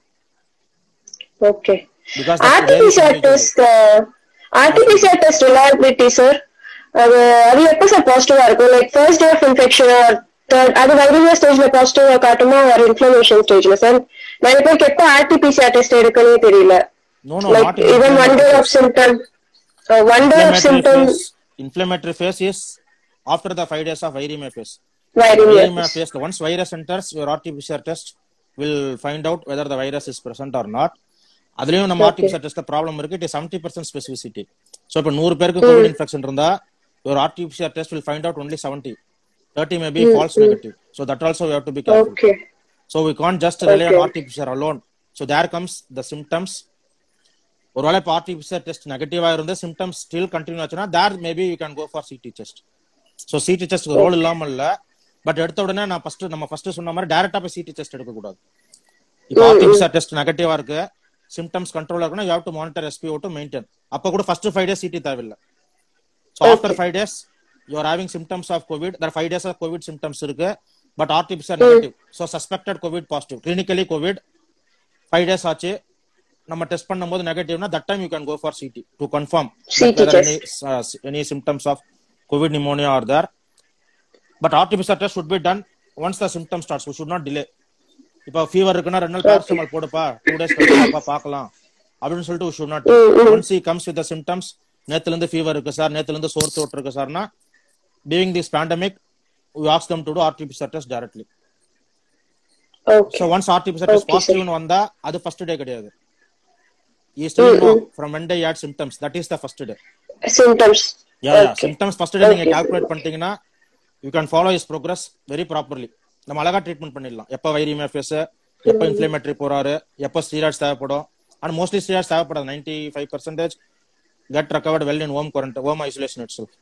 Okay Because that's very RTPCR confusing. Test RTPCR test reliability sir அது அது எப்போ சார் பாசிட்டிவா இருக்கும் like first day of infection third அது வைரஸ் ஸ்டேஜ்ல பாசிட்டிவா காட்டுமா ஒரு இன்ஃபிளமேஷன் ஸ்டேஜ்ல சார் நிறைய பேருக்கு எப்போ ஆர்டிபிசிஆர் டெஸ்ட் எடுக்கணும்னே தெரியல No, no, like not in even one day inflammatory of symptom one day of inflammatory symptom phase. Inflammatory phase is after the five days of viremia phase. Virus viremia phase. Once virus enters, your RT-PCR test will find out whether the virus is present or not. அதுலயும் நம்ம ஆர்டிபிசிஆர் டெஸ்ட்ல ப்ராப்ளம் இருக்கு it seventy percent specificity so இப்போ நூறு பேருக்கு கோவிட் இன்ஃபெக்ஷன் இருந்தா ஒரு RTPCR test will find out only seventy thirty may be false negative so that also you have to be careful okay so we can't just rely on RTPCR alone so there comes the symptoms ஒருவேளை இப்போ ஆர்டிபிசிஆர் டெஸ்ட் நெகட்டிவா இருந்து சிம்டம்ஸ் ஸ்டில் கண்டினியூ ஆச்சுன்னா there maybe you can go for CT test so CT test role இல்லாம இல்ல பட் எடுத்த உடனே நான் ஃபர்ஸ்ட் நம்ம ஃபர்ஸ்ட் சொன்ன மாதிரி டேரக்டா போய் சிடி டெஸ்ட் எடுக்க கூடாது இப்போ ஆர்டிபிசிஆர் டெஸ்ட் நெகட்டிவா இருக்கு சிம்டம்ஸ் கண்ட்ரோல் இருக்குன்னா you have to monitor SPO to maintain அப்போ கூட ஃபர்ஸ்ட் ஃபைவ் டேஸ் சிடி தேவையில்லை so after five days you are having symptoms of COVID there five days of COVID symptoms இருக்கு but RTPCR negative so suspected COVID positive clinically COVID five days ஆச்சு நம்ம டெஸ்ட் பண்ணும்போது நெகட்டிவ்னா that time you can go for CT to confirm CT any symptoms of COVID pneumonia R there but RTPCR test should be done once the symptom starts should not delay இப்போ ஃபீவர் இருக்குன்னா ரெண்டு நாள் பேரசிட்டமால் போடுப்பா டூ டேஸ் கழிச்சு பார்க்கலாம் அப்படின்னு சொல்லிட்டு should not once he comes with symptoms நேத்துல இருந்து ஃபீவர் இருக்கு சார் நேத்துல இருந்து சோர் தோட் இருக்கு சார்னா டியூரிங் திஸ் பேண்டமிக் வி ஆக்ஸ் them to to RTPCR test directly okay so once RTPCR test Okay, sir. பாசிட்டிவ்னு வந்தா அது ஃபர்ஸ்ட் டே கிடையாது is telling no from when they had symptoms that is the first day symptoms yeah yeah Okay. Symptoms first day நீங்க Okay. கால்குலேட் பண்ணிட்டீங்கன்னா you can follow is progress very properly நம்ம அழகா ட்ரீட்மெண்ட் பண்ணிடலாம் எப்போ வைரிமியா ஃபேஸ் எப்போ இன்ஃபிளமேட்டரி போறாரு எப்போ ஸ்டீராய்ட்ஸ் தேவைப்படும் அண்ட் மோஸ்ட்லி ஸ்டீராய்ட்ஸ் தேவைப்படாது ninety five percentage get recovered well in home quarantine home isolation itself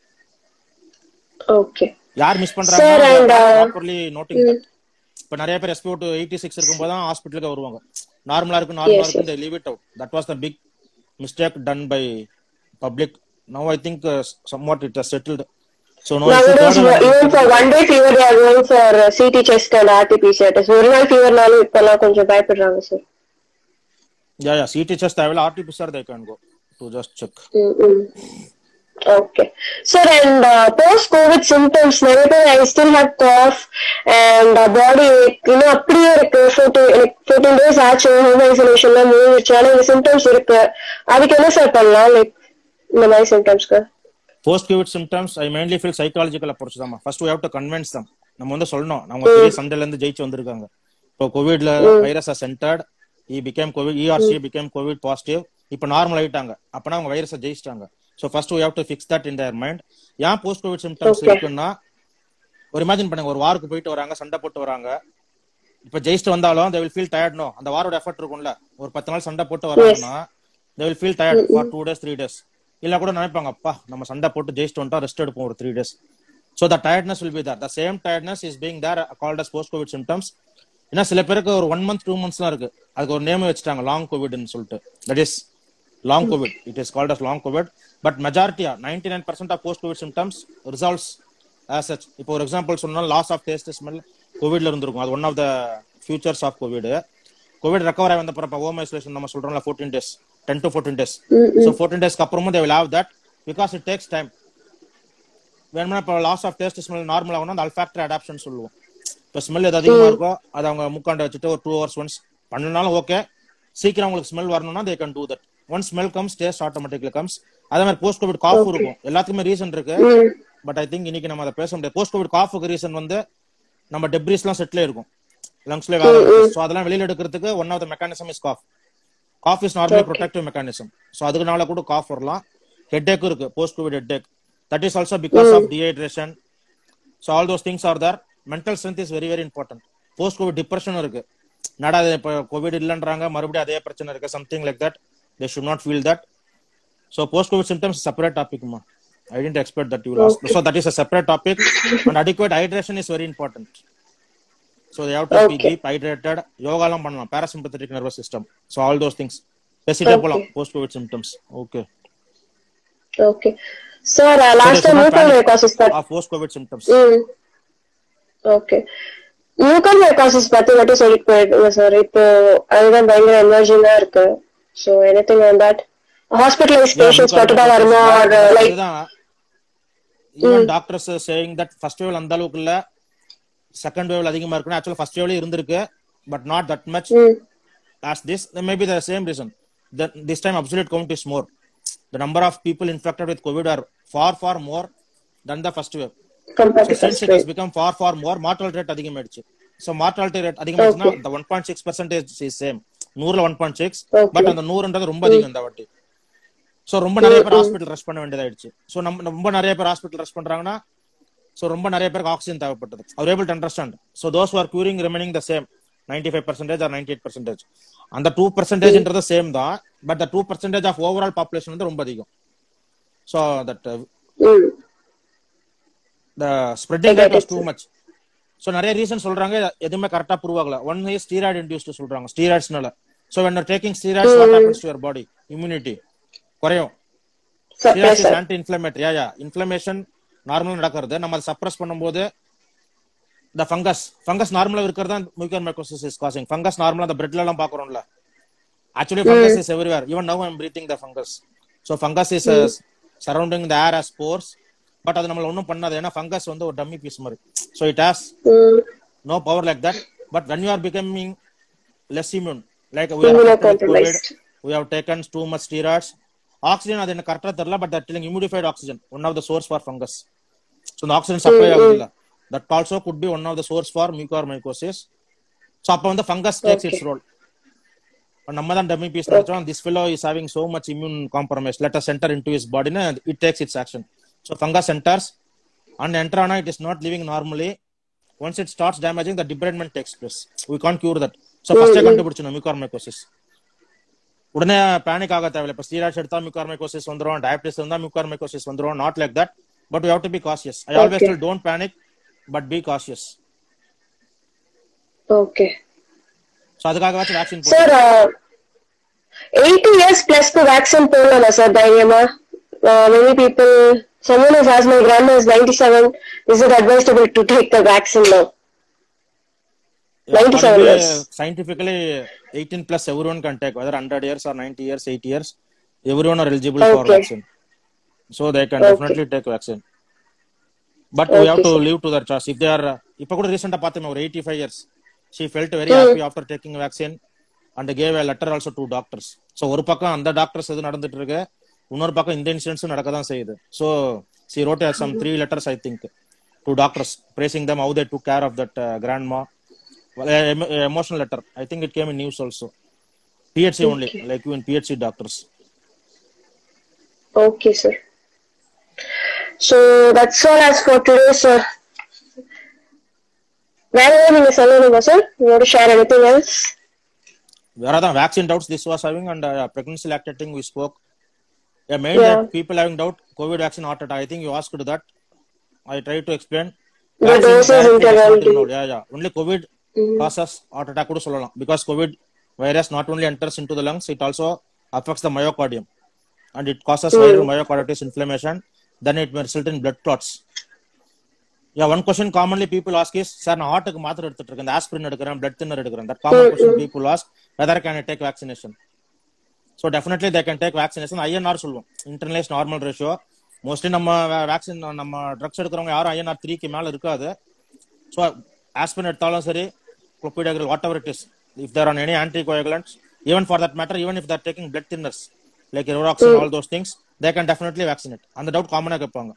okay யார் மிஸ் Sir, பண்றாங்க and, uh, properly noting that இப்போ நிறைய பேர் எஸ்பிஓ டு எயிட்டி சிக்ஸ் இருக்கும்போது தான் ஹாஸ்பிட்டலுக்கு வருவாங்க நார்மலா இருக்கு நார்மலா Yes, இருக்கு leave it out that was the big mistake done by public Now I think uh, somewhat it has settled. So no, Nowadays, even for one day fever, they are going for uh, CT chest and RT-PCR test. ஒரு நாள் ஃபீவர்னாலும் இப்பெல்லாம் கொஞ்சம் பயப்படுறாங்க sir yeah, yeah. CT chest, I will RT-PCR, they can go to just check. Okay. Sir, and uh, post-COVID symptoms, நிறைய பேர் I still have cough and uh, body ache, இன்னும் அப்படியே இருக்கு ஃபோர்டீன் like ஃபோர்டீன் டேஸ் ஆச்சு ஹோம் ஐசோலேஷன்ல முடிஞ்சிச்சு ஆனா இந்த சிம்டம்ஸ் இருக்கு அதுக்கு என்ன சார் பண்ணலாம் லைக் இந்த மாதிரி சிம்டம்ஸ்க்கு Post-COVID symptoms, I mainly feel psychological approach தான் ஃபர்ஸ்ட் we have to convince them. நம்ம வந்து சொல்லணும் நம்ம பெரிய சண்டையில இருந்து ஜெயிச்சு வந்திருக்காங்க இப்போ கோவிட்ல virus centred E became COVID ERC became COVID positive இப்போ நார்மல் ஆயிட்டாங்க அப்பனா அவங்க வைரஸை ஜெயிச்சிட்டாங்க so first we have to fix that in their mind ஏன் போஸ்ட் கோவிட் சிம்டம்ஸ் Okay. இருக்குன்னா ஒரு இமேஜின் பண்ணுங்க ஒரு வாருக்கு போயிட்டு வராங்க சண்டை போட்டு வராங்க இப்ப ஜெயிச்சுட்டு வந்தாலும் they will feel tired no அந்த வாரோட எஃபர்ட் இருக்கும்ல ஒரு பத்து நாள் சண்டை போட்டு வராங்கன்னா they will feel tired for two days three days இல்ல கூட நினைப்பாங்க அப்பா நம்ம சண்டை போட்டு ஜெயிச்சுட்டு வந்துட்டா ரெஸ்ட் எடுப்போம் ஒரு three days so the tiredness will be there the same tiredness is being there called as post Covid symptoms ஏன்னா சில பேருக்கு ஒரு ஒன் மந்த் டூ மந்த்ஸ்லாம் இருக்கு அதுக்கு ஒரு நேம் வச்சுட்டாங்க லாங் கோவிட்னு சொல்லிட்டு that is long covid it is called as long covid but மெஜாரிட்டியா ninety nine percent of post Covid symptoms results as such இப்போ ஒரு எக்ஸாம்பிள் சொன்னா லாஸ் ஆஃப் டேஸ்ட் ஸ்மெல் கோவிட்ல இருந்திருக்கும் அது one of the futures of covid covid recover ஆகி வந்த பிறப்ப ஹோம் ஐசோலேஷன் நம்ம சொல்றோம்ல fourteen days ten to fourteen days so fourteen டேஸ்க்கு அப்புறமும் they will have that because it takes time வேணும்னா இப்போ loss of taste smell normal ஆகணும் அந்த அல்ஃபேக்டரி அடாப்ஷன் சொல்லுவோம் இப்போ ஸ்மெல் எது அதிகமா இருக்கோ அதை அவங்க முக்காண்ட வச்சுட்டு ஒரு டூ ஹவர்ஸ் ஒன்ஸ் பண்ணனாலும் ஓகே சீக்கிரம் உங்களுக்கு ஸ்மெல் வரணும்னா they can do that one smell comes taste automatically comes அதே மாதிரி போஸ்ட் கோவிட் காஃப் இருக்கும் எல்லாத்துக்குமே ரீசன் இருக்கு பட் ஐ திங்க் இன்னைக்கு நம்ம அதை பேச முடியாது போஸ்ட் கோவிட் காஃபுக்கு ரீசன் வந்து நம்ம டெப்ரிஸ்லாம் செட்டில் இருக்கும் லங்ஸ்ல வேற ஸோ அதெல்லாம் வெளியில எடுக்கிறதுக்கு one of the mechanism is cough cough is normally protective mechanism so அதுக்குனால கூட காஃப் வரலாம் ஹெட் ஏக்கும் இருக்கு post covid headache that is also because of dehydration so all those things are there mental strength is very very important post covid depression இருக்கு நடா இப்போ கோவிட் இல்லைன்றாங்க மறுபடியும் அதே பிரச்சனை இருக்கு something like that they should not feel that so post Covid symptoms separate டாபிக்மா I didn't expect that you lost so that is a separate topic and adequate hydration is very important so they have to be Okay. deep hydrated யோகாலாம் பண்ணலாம் parasympathetic nervous system so all those things பேசிட்டே போலாம் post Covid symptoms okay okay sir last time mucormycosis of post Covid symptoms hmm okay mucormycosis பத்தி மட்டும் சொல்லிட்டு போயிருக்கீங்க சார் இப்போ அதுதான் பயங்கர எமர்ஜிங்கா இருக்கு so anything on that hospitalise patients மட்டும் தான் வருமா like even doctors saying that first wave அந்த அளவுக்கு இல்ல செகண்ட் வேவ் அதிகமா இருக்குன்னு ஆக்சுவலா ஃபர்ஸ்ட் வேவ்ல இருந்திருக்கு but not that much as this then maybe the same reason that this time absolute count is more the number of people infected with covid are far far more than the first wave compared so to since first it has become far far more mortality rate அதிகமாயிடுச்சு so mortality rate அதிகமாயிடுச்சுன்னா Okay. the 1.6 percentage is same நூறுல 1.6 Okay. பட் அந்த நூறுன்றது ரொம்ப அதிகம் இந்த வாட்டி சோ ரொம்ப நிறைய பேர் ஹாஸ்பிட்டல் ரெஸ்ட் பண்ண வேண்டியதாயிடுச்சு சோ நம்ம ரொம்ப நிறைய பேர் ஹாஸ்பிட்டல் ரெஸ்ட் பண்றாங்கன்னா சோ ரொம்ப நிறைய பேருக்கு ஆக்சிஜன் தேவைப்பட்டது அவர் able to understand so those are curing remaining the same ninety five percentage or ninety eight percentage அந்த டூ பர்சன்டேஜ்ன்றது சேம் தான் but the two percentage of overall population வந்து ரொம்ப அதிகம் so that hmm the spreading I got rate was it, too much so நிறைய ரீசன் சொல்றாங்க எதுவுமே கரெக்டா ப்ரூவ் ஆகல ஒன் இஸ் ஸ்டீராய்டு இன்டியூஸ்டு சொல்றாங்க ஸ்டீராய்ட்ஸ்னால so when taking steroids what happens to your body immunity குறையும் steroids is anti inflammatory yeah yeah inflammation நார்மலா நடக்கிறது நம்ம அதை சப்ரஸ் பண்ணும்போது இந்த ஃபங்கஸ் ஃபங்கஸ் நார்மலா இருக்கிறது தான் mucormycosis is causing fungus நார்மலா அந்த பிரெட்ல எல்லாம் பாக்குறோம்ல actually fungus is everywhere even now I'm breathing the fungus so fungus is surrounding the air as spores but அது நம்மள ஒன்றும் பண்ணாது ஏன்னா ஃபங்கஸ் வந்து ஒரு டம்மி பீஸ் மாதிரி so it has hmm no power like that. But when you are becoming less immune, like we are affected with COVID, Immunocompromised. we have taken too much steroids. Oxygen அது எனக்கு கரெக்டா தெரியல but that humidified oxygen one of the source for fungus so the oxygen supply ஆகுது இல்ல that also could be one of the source for mucormycosis so அப்ப வந்து fungus takes its role இப்ப நம்ம தான் டம்மி பீஸ் நினைச்சோம் this fellow is having so much immune compromise let us enter into his body ன்னு it takes its action so fungus enters and enter ஆனா it is not living normally once it starts damaging the debridement takes place we can't cure that so first கண்டுபிடிச்சணும் mucormycosis உடனே பேனிக் ஆக தேவையில்ல இப்ப ஸ்டீராய்ட்ஸ் எடுத்தா மியூகார்மைகோசிஸ் வந்துரும் டயபிட்டிஸ் இருந்தா மியூகார்மைகோசிஸ் வந்துரும் not like that but you have to be cautious I always Okay. Tell don't panic but be cautious okay so அதுக்காகவாச்சும் வேக்சின் சார் எயிட்டி இயர்ஸ் பிளஸ்க்கு வேக்சின் போடலாமா சார் தைரியமா uh, many people, someone has asked my grandma is 97, is it advisable to take the vaccine now? Yeah, 97 accordingly, years. scientifically 18 plus everyone can take whether 100 years or 90 years 80 years everyone are eligible for Okay. vaccine so they can Okay. definitely take vaccine but we have Okay, to sir. leave to their choice if they are இப்ப கூட ரீசெண்டா பார்த்தோமே ஒரு 85 years she felt very happy after taking vaccine and gave a letter also to doctors so ஒரு பக்கம் அந்த டாக்டர்ஸ் எது நடந்துட்டு இருக்கு இன்னொரு பக்கம் இந்த இன்சிடென்ட்ஸும் நடக்க தான் செய்யுது so she wrote uh, some three letters i think to doctors praising them how they took care of that uh, grandma well, a, em- a emotional letter. I think it came in news also. PHC only, like you in PHC doctors. Okay, sir. So that's all as for today, sir. வேற ஏதாவது நீங்க சொல்லணுமா sir you want to share anything else There are the vaccine doubts this was having and uh, pregnancy lactating we spoke. Yeah, mainly Yeah. people having doubt COVID vaccine heart attack. I think you asked that. I tried to explain. The Vaccine doses directly does not intervality. involve. Yeah, yeah. Only COVID causes heart attack கூட சொல்லலாம் because COVID virus not only enters into the lungs, it also affects the myocardium and it causes viral myocarditis inflammation. Then it may result in blood clots. Yeah, one question commonly people ask is, sir நான் ஹார்ட்டுக்கு மாத்திரை எடுத்துட்டு இருக்கேன் ஆஸ்பிரின் எடுக்கிறேன் பிளட் தின்னர் எடுக்கிறேன் that common question people ask whether can I take vaccination so definitely they can take vaccination INR சொல்லுவோம் இன்டர்னலைஸ் நார்மல் ரேஷியோ மோஸ்ட்லி நம்ம வேக்சின் நம்ம ட்ரக்ஸ் எடுக்கிறவங்க யாரும் ஐஎன்ஆர் த்ரீக்கு மேல இருக்காது ஸோ ஆஸ்பிரின் எடுத்தாலும் சரி clopidogrel whatever it is if they're on any anticoagulants even for that matter even if they're taking blood thinners like ரோராக்சின் all those things they can definitely vaccinate அந்த டவுட் காமனாக கேட்பாங்க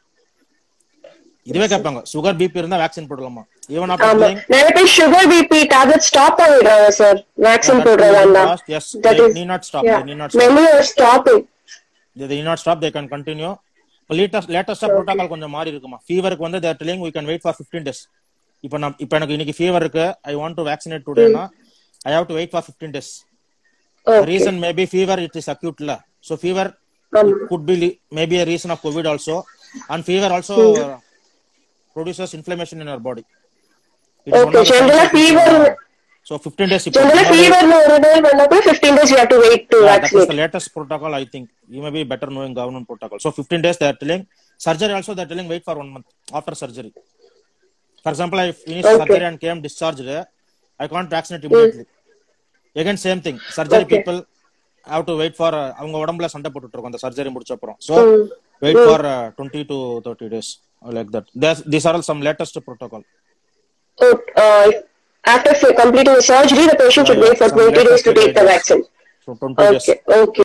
இதுவே கேட்பாங்க சுகர் பிபி இருந்தா வேக்சின் போடலாமா ஈவன் ஆமா ஆஃப்டர் நிறைய பேர் சுகர் பிபி டேப்லெட் ஸ்டாப் பண்ணிடுறாங்க சார் வேக்சின் போடுறதா yes That they is- need not stop yeah. they need not stop many are stopping they, they need not stop they can continue இப்போ லேட்டஸ்ட் லேட்டஸ்டா ப்ரோட்டோகால் கொஞ்சம் மாறி இருக்குமா ஃபீவருக்கு வந்து they're telling we can wait for 15 days இப்போ நான் இப்போ எனக்கு இன்னைக்கு ஃபீவர் இருக்கு ஐ வாண்ட் டு வேக்சினேட் டுடேனா I have to wait for 15 days okay reason maybe fever it is acute la so fever ஆமா could be li- maybe a reason of covid also and fever also uh, produces inflammation in our body It is one Okay, of the generally signs of fever- inflammation. so 15 days இப்போ ஜெனரலா tomorrow- ஃபீவர்னு ஒரு நாள் வந்தா கூட 15 days you have to wait to Yeah, that is vaccinate the latest protocol, I think. You may be better knowing government protocol. So 15 days they are telling. Surgery also they are telling wait for one month after surgery. For example, I finished Okay. surgery and came discharged. I can't vaccinate immediately. Again, same thing. Surgery Okay. people have to wait for uh, அவங்க உடம்புல சண்டை போட்டுட்டு இருக்கும் அந்த சர்ஜரி முடிச்ச அப்புறம் so wait for twenty to thirty days like that these are some latest protocol So, uh, after f- completing the surgery, the patient should Yeah, wait for some 20 days to latest take the days. vaccine. So twenty days Okay, okay.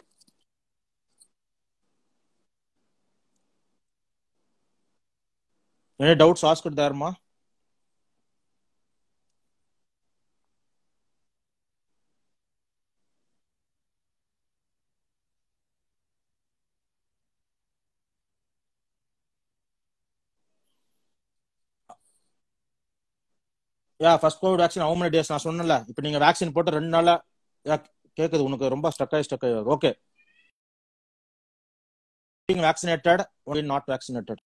Any doubts ask தேர்மா yeah first covid vaccine how many days நான் சொன்னேன்ல இப்போ நீங்க வேக்சின் போட்டு ரெண்டு நாளா யா கேக்குது உனக்கு ரொம்ப ஸ்டக் ஆகி ஸ்டக் ஆகி okay vaccinated only not vaccinated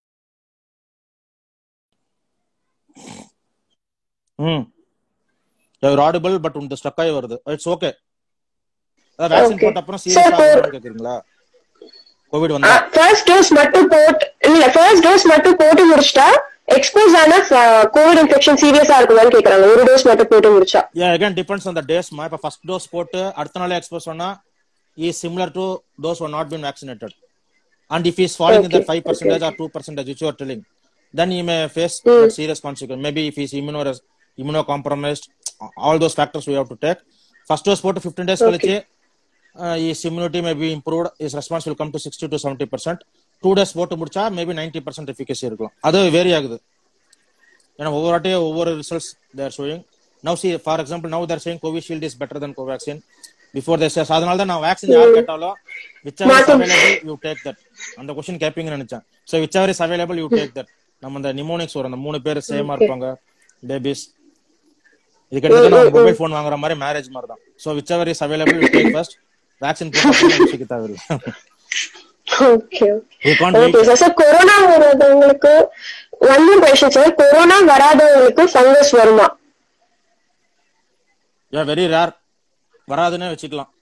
hmm you're audible but உனக்கு ஸ்டக் ஆகி வருது இட்ஸ் ஓகே வேக்சின் Okay. போட்ட அப்புறம் Sir, சீரியஸ் for- ஆகும்னு கேக்குறீங்களா கோவிட் வந்தா ஃபர்ஸ்ட் டோஸ் மட்டும் போட்டு இல்ல ஃபர்ஸ்ட் டோஸ் மட்டும் போட்டு முடிச்சிட்டா எக்ஸ்போஸ் ஆன கோவிட் இன்ஃபெக்ஷன் சீரியஸா இருக்குமான்னு கேக்குறாங்க ஒரு டோஸ் மட்டும் போட்டு முடிச்சா yeah again depends on the டேஸ்மா இப்போ ஃபர்ஸ்ட் டோஸ் போட்டு அடுத்த நாளே எக்ஸ்போஸ் பண்ணா is similar to dose one not been vaccinated and if is following இந்த Okay. Five percentage or two percentage which you are telling then you may face serious consequence maybe if is immuno immunocompromised all those factors we have to take first dose போட்டு ஃபிஃப்டீன் டேஸ் கழிச்சு is immunity may be improved is response will come to sixty to seventy percent two days போட்டு முடிச்சா மேபி நைன்டி பர்சன்ட் எஃபிகசி இருக்கலாம் அது வேரி ஆகுது ஏன்னா ஒவ்வொரு வாட்டியும் ஒவ்வொரு results they're showing now see for example now they're saying Covishield is better than Covaxin before they're says அதனால தான் நான் வேக்சின் யார் கேட்டாலும் whichever is available you take that அந்த கொஸ்டின் கேட்பீங்கன்னு நினைச்சேன் so whichever is available you take that நம்ம அந்த நிமோனிக்ஸ் வரும் அந்த மூணு பேர் சேமா இருப்பாங்க பேபிஸ் இது கிட்டத்தட்ட நம்ம மொபைல் ஃபோன் வாங்குற மாதிரி மேரேஜ் மாதிரி தான் so whichever is available you take first vaccine போட்டு யோசிக்க தேவையில்லை okay you can't okay sir sir corona வராதவங்களுக்கு one more question sir corona வராதவங்களுக்கு ஃபங்கஸ் வருமா யா வெரி ரேர் வராதுன்னே வச்சுக்கலாம்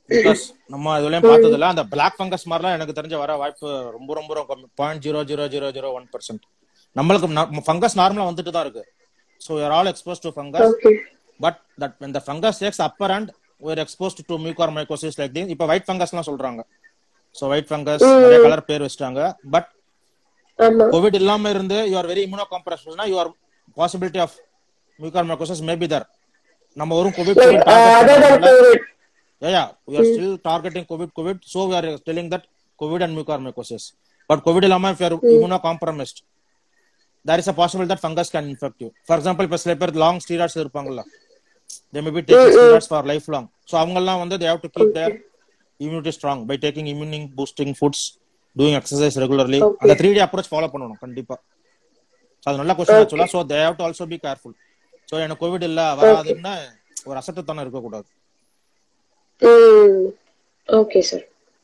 பிகாஸ் நம்ம இதுலயும் பார்த்தது இல்ல அந்த பிளாக் ஃபங்கஸ் மாதிரிலாம் எனக்கு தெரிஞ்ச வர வாய்ப்பு ரொம்ப ரொம்ப ரொம்ப கம்மி point zero zero zero zero one percent நம்மளுக்கு ஃபங்கஸ் நார்மலா வந்துட்டு தான் இருக்கு so you're all expose to fungus okay but that when the fungus takes upper hand we're exposed to mucormycosis like this இப்ப white fungus எல்லாம் சொல்றாங்க so white fungus நிறைய கலர் பேர் வச்சிட்டாங்க பட் ஆமா கோவிட் இல்லாம இருந்து யூ ஆர் வெரி இம்யூனோ காம்ப்ரஸ்னா you are possibility of mucormycosis may be there நம்ம ஒரு covid like uh, other than covid yeah yeah we are still targeting covid covid so we are telling that covid and mucormycosis but covid இல்லாம if you are immunocompromised there is a possibility that fungus can infect you for example இப்ப சில பேர் லாங் ஸ்டீராய்ட்ஸ் இருப்பாங்கல்ல they may be taking steroids for lifelong so அவங்க எல்லாம் வந்து they have to keep their immunity strong by taking immune boosting foods doing exercise regularly Okay. அந்த த்ரீ டி அப்ரோச் ஃபாலோ பண்ணணும் கண்டிப்பா So அது நல்ல கொஸ்டின் ஆக்சுவலா so they have to also be careful so எனக்கு கோவிட் இல்ல வராதுன்னா ஒரு அசட்டுத்தனம் இருக்கக்கூடாது mm. okay sir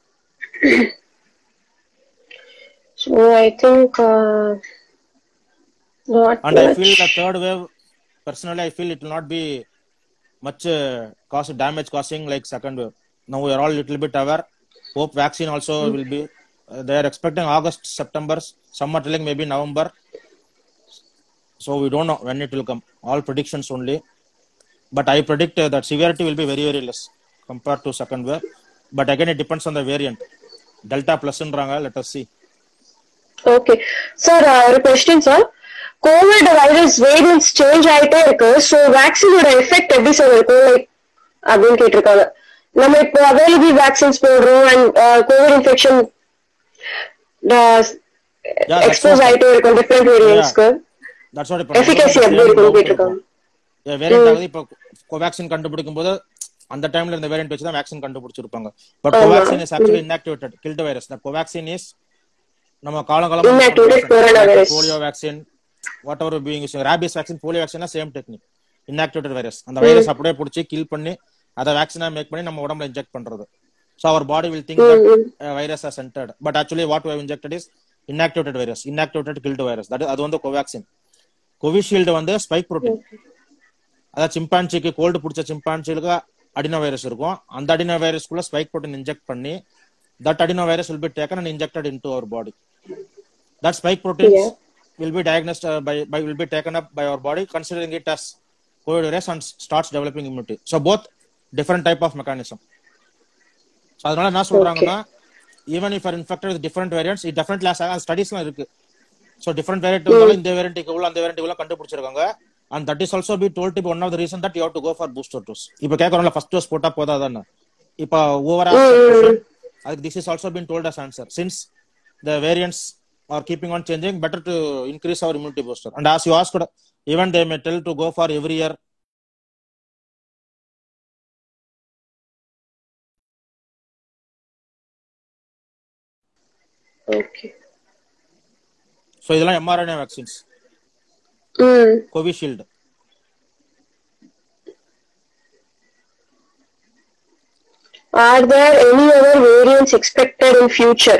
so i think uh, not And I much. feel the third wave, personally, I feel it will not be much uh, cause damage causing like second wave. Now we are all little bit aware. Hope vaccine also will be. Uh, they are expecting August, September. Some are telling maybe November. So we don't know when it will come. All predictions only. But I predict uh, that severity will be very very less compared to second wave. But again, it depends on the variant. Delta plus inranga. Let us see. Okay sir ஒரு question sir covid virus variants change ஆயிட்டே இருக்கு ஸோ வேக்சினோட எஃபெக்ட் எப்படி சார் இருக்கும் லைக் அப்படின்னு கேட்டிருக்காங்க நம்ம இப்போ அவைலபிள் வேக்சின்ஸ் போடுறோம் and covid infection that's expose what- ஆயிட்டே இருக்கும் டிஃப்ரெண்ட் வேரியன்ஸ்க்கு That's what இப்ப Efficacy நம்மளுக்கு எப்படி same இருக்கும்னு doubt கேட்டிருக்காங்க. இருக்கும். வேரியன்ட் ஆகுது இப்போ கோவேக்சின் கண்டுபிடிக்கும் போது அந்த டைம்ல இந்த வேரியன்ட் வச்சு தான் வேக்சின் கண்டுபிடிச்சிருப்பாங்க but Covaxin is actually inactivated killed virus the Covaxin is நம்ம காலங்காலமா Inactivated coronavirus. Polio vaccine whatever being using rabies vaccine polio vaccine same technique inactivated virus அந்த வைரஸ் அப்படியே பிடிச்சி கில் பண்ணி அதை வேக்சினா மேக் பண்ணி நம்ம உடம்புல இன்ஜெக்ட் பண்றது so our body will think that virus are centred but actually what have injected is inactivated virus inactivated killed virus that அது வந்து கோவேக்சின் கோவிஷீல்டு வந்து ஸ்பைக் புரோட்டீன் அதாவது சிம்பான்சிக்கு கோல்டு பிடிச்ச சிம்பான்சிக்கு அடினோ வைரஸ் இருக்கும் அந்த அடினோ வைரஸ்க்குள்ள ஸ்பைக் புரோட்டீன் இன்ஜெக்ட் பண்ணி that adenovirus will be taken and injected into our body that spike proteins Yeah. Will be diagnosed by by will be taken up by our body considering it as covid virus and starts developing immunity so both different type of mechanism so அதனால என்ன சொல்றாங்கன்னா even if are infected with different variants it different class ஸ்டடிஸ்லாம் இருக்கு ஸோ டிஃபரெண்ட் வேரியன்ட் இருந்தாலும் இந்த வேரியன்ட்டுக்கு உள்ள அந்த வேரியன்ட் உள்ள கண்டுபிடிச்சிருக்காங்க and that is also be told to one of the reason that you to go for booster dose இப்போ கேட்கறோம்ல ஃபர்ஸ்ட் டோஸ் போட்டா போதாதானே இப்போ ஓவரா அதுக்கு this is also been told as answer since the variants are keeping on changing better to increase our immunity booster and as you ask even they may tell to go for every year okay so இதெல்லாம் எம்ஆர்என்ஏ வேக்சின்ஸ் ம் Covishield Are there any other variants expected in future?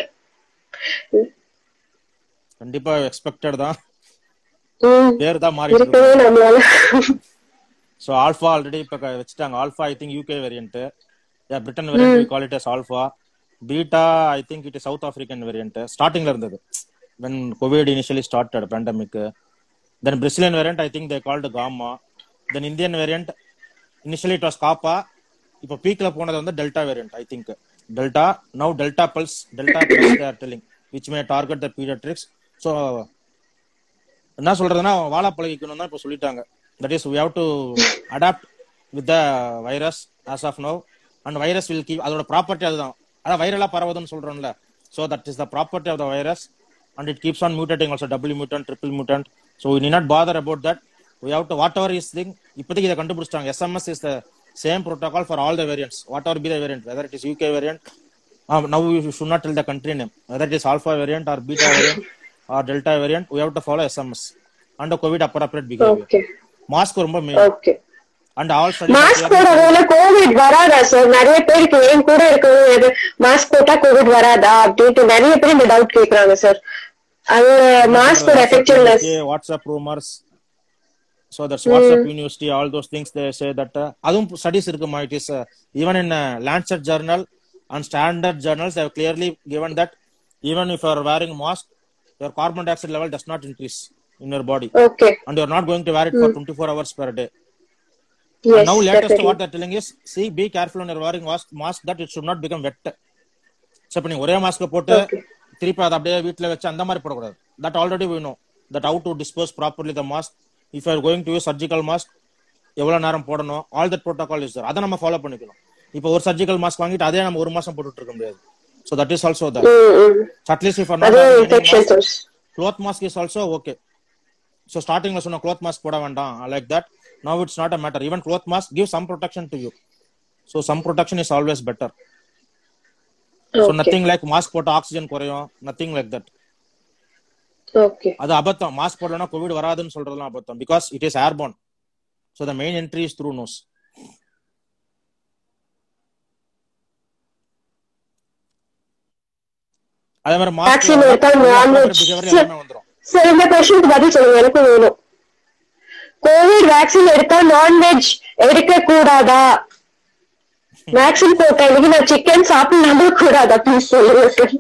கண்டிப்பா எக்ஸ்பெக்டட் தான் ம், பேர் தான் மாறிட்டு இருக்கு இருக்கவே நம்மளால ஸோ ஆல்ஃபா ஆல்ரெடி இப்போ வச்சுட்டாங்க alpha I think UK variant Britain variant we call it as alpha beta I think it is south African variant ஸ்டார்டிங்ல இருந்தது when COVID initially started pandemic then Brazilian variant I think they called gamma then Indian variant initially it was kappa இப்போ பீக்ல போனது வந்து delta variant I think delta now delta plus delta plus they are telling which may target the paediatrics so என்ன சொல்றதுன்னா வாழா பழகிக்கணும் தான் இப்போ சொல்லிட்டாங்க that is we have to adapt with the virus as of now and virus will keep அதோட ப்ராப்பர்ட்டி அதுதான் அதான் வைரலா பரவுதுன்னு சொல்றோம்ல so that is the property of the virus and it keeps on mutating also double mutant triple mutant so we not bother about that we have to whatever is thing இப்போதைக்கு இதை கண்டுபிடிச்சிட்டாங்க SMS is the same protocol for all the variants whatever be the variant whether it is UK variant now you should not tell the country name whether it is alpha variant or beta variant or delta variant we have to follow SMS and COVID appropriate behaviour okay mask ரொம்ப main okay and all mask போடுறதுனால கோவிட் வராதா சார் நிறைய பேருக்கு என் கூட இருக்கவங்க மாஸ்க் போட்டா கோவிட் வராதா அப்படின்ட்டு நிறைய பேர் இந்த டவுட் கேக்குறாங்க சார் அது மாஸ்கோட effectiveness WhatsApp rumours So that's WhatsApp University, all those things they say that uh, அதுவும் studies இருக்குமா it is uh, even in uh, Lancet journal and standard journals they have clearly given that even if you are wearing mask your carbon dioxide level does not increase in your body Okay. and you are not going to wear it for 24 hours per day. Yes, now latest definitely. what they're telling is see be careful when you're wearing mask, mask that it should not become wet. So இப்போ நீங்க ஒரே மாஸ்க் போட்டு Okay. திருப்பி அதை அப்படியே வீட்டில் வச்சு அந்த மாதிரி போடக்கூடாது that already we know that how to dispose properly the mask if are going to use surgical mask எவ்வளவு நேரம் போடணும் ஆல் தட் ப்ரோட்டோகால் இஸ் அதை நம்ம ஃபாலோ பண்ணிக்கணும் இப்போ ஒரு சர்ஜிக்கல் மாஸ்க் வாங்கிட்டு அதே நம்ம ஒரு மாசம் போட்டுட்டு இருக்க முடியாது so that is also that Mm, mm. At least if அது infection source. cloth mask is also okay so starting சொன்ன cloth mask போட வேண்டாம் like that now it's not a matter even cloth mask gives some protection to you so some protection is always better so Okay. nothing like mask போட்ட ஆக்சிஜன் குறையும் nothing like that Okay. அது அபத்தம் மாஸ்க் போடலன்னா கோவிட் வராதுன்னு சொல்றதுலாம் அபத்தம் because it is airborne so the main entry is through nose அதே மாதிரி Vaccine எடுத்தா non-veg. எல்லாமே வந்துரும் சார் இந்த கொஸ்டினுக்கு பதில் சொல்லுங்க எனக்கும் வேணும் கோவிட் வேக்சின் எடுத்தா நான்வெஜ் எடுக்க கூடாதா வேக்சின் போட்ட இன்னைக்கு நான் சிக்கன் சாப்பிடலாமா கூடாதா ப்ளீஸ் சொல்லுங்க sir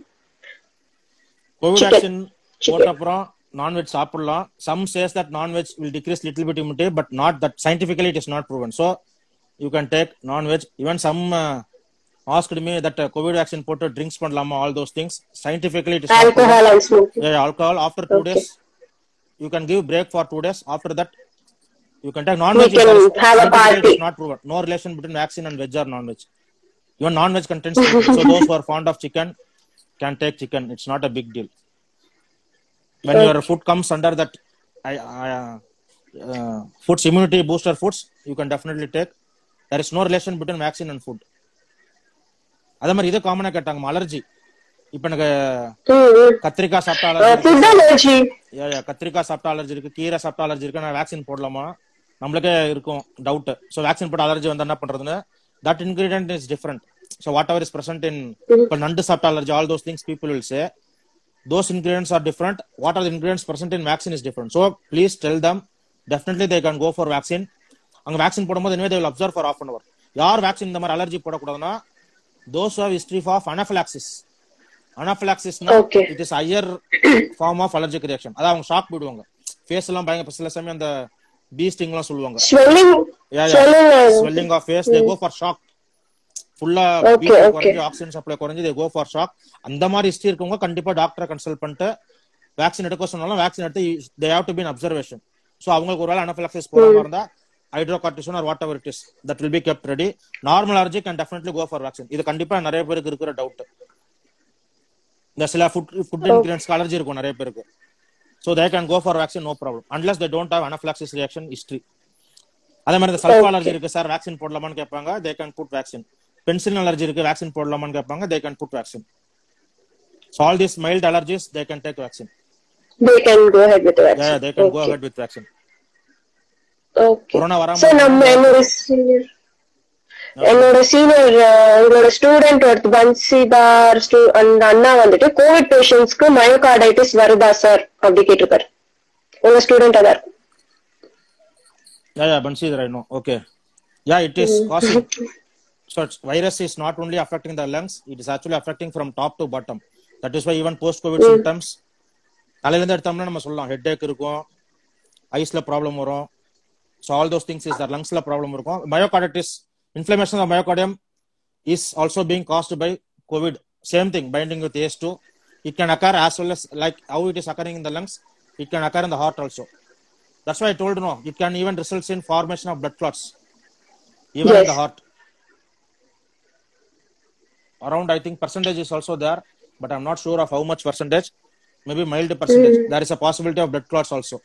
COVID Chicken. Vaccine Chicken. போட்ட அப்புறம் நான்வெஜ் சாப்பிடலாம் some says that non veg will decrease little bit immunity but not that scientifically it is not proven so you can take non veg even some asked me that COVID vaccine போட்டு ட்ரிங்க்ஸ் பண்ணலாமா all those things scientifically it is alcohol and smoking yeah, alcohol after two Okay. days you can give break for two days after that you can take non-veg We can is- have a scientifically it party. is not proven no relation between vaccine and veg or non-veg even non-veg contains chicken. so those who are fond of chicken can take chicken it's not a big deal when your food comes under that I, I, uh, uh, foods immunity booster foods you can definitely take there is no relation between vaccine and food அதே மாதிரி இது காமனா கேட்டாங்க அலர்ஜி இப்ப எனக்கு கத்திரிக்காய் சாப்பிட்டா allergy இருக்கு. ஃபுட் அலர்ஜி Yeah, yeah, கத்திரிக்காய் சாப்பிட்டா அலர்ஜி இருக்கு கீரை சாப்பிட்டா அலர்ஜி இருக்கு நான் வேக்சின் போடலாமா நம்மளுக்கே இருக்கும் டவுட் ஸோ வேக்சின் போட்டு அலர்ஜி வந்தா என்ன பண்றதுன்னு that ingredient is different so whatever is present in இப்போ நண்டு சாப்பிட்டா allergy all those things people will say those ingredients are different what are the ingredients present in vaccine is different so please tell them definitely they can go for vaccine அங்க வேக்சின் போடும்போது anyway they will observe for half an hour யார் வேக்சின் இந்த மாதிரி அலர்ஜி போடக்கூடாதுன்னா those who have history of anaphylaxis anaphylaxis Okay. it is higher form of allergic reaction அதாவது அவங்க ஷாக் போயிடுவாங்க ஃபேஸ் எல்லாம் பயங்கர சில சமயம் அந்த பீ ஸ்டிங்லாம் சொல்லுவாங்க swelling yeah, yeah. Swelling swelling of face they go for shock ஃபுல்லா Okay, okay. குறைஞ்சு ஆக்சிஜன் சப்ளை குறைஞ்சு they go for shock அந்த மாதிரி ஹிஸ்டரி இருக்கவங்க கண்டிப்பா டாக்டரை கன்சல்ட் பண்ணிட்டு வேக்சின் எடுக்க சொன்னாலும் வேக்சின் எடுத்து they have to be in observation so அவங்களுக்கு ஒருவேளை anaphylaxis போடாம இருந்தா hydrocortisone or whatever it is that will be kept ready normal allergy can definitely go for vaccine இது கண்டிப்பா நிறைய பேருக்கு இருக்கிற டவுட் இந்த சில ஃபுட் ஃபுட் இன்கிரியன்ஸ்க்கு அலர்ஜி இருக்கும் நிறைய பேருக்கு so they can go for vaccine no problem unless they don't have anaphylaxis reaction history அதே மாதிரி இந்த சல்ஃபா அலர்ஜி இருக்கு சார் வேக்சின் போடலாமான்னு கேட்பாங்க they can put vaccine penicillin allergy இருக்கு வேக்சின் போடலாமான்னு கேட்பாங்க they can put vaccine so all these mild allergies they can take vaccine they can go ahead with the yeah, they can vaccine go okay ahead with vaccine okay corona வராம so நம்ம என்னோட சீனியர் என்னோட சீனியர் எங்களோட ஸ்டூடெண்ட் ஒருத்தர் பன்சிதார் stu- அந்த அண்ணா வந்துட்டு கோவிட் பேஷண்ட்ஸ்க்கு மயோகார்டைட்டிஸ் வருதா சார் அப்படி கேட்டிருக்காரு உங்க ஸ்டூடெண்ட் அதான் இருக்கும் Yeah, yeah, Banshee, I know. Okay. Yeah, it is causing. So it's, virus is not only affecting the lungs, it is actually affecting from top to bottom. That is why even post-COVID symptoms, தலையிலேருந்து எடுத்தோம்னா நம்ம சொல்லலாம் ஹெட் ஏக் இருக்கும் ஐஸ்ல ப்ராப்ளம் வரும் so all those things is லங்ஸ்ல ப்ராப்ளம் இருக்கும் myocarditis inflammation of myocardium is also being caused by COVID same thing binding with ACE two it can occur as well as like how it is occurring in the lungs it can occur in the heart also That's why I told you, no, it can even result in formation of blood clots, even in Yes. the heart. Around, I think, percentage is also there, but I'm not sure of how much percentage. Maybe mild percentage. There is a possibility of blood clots also.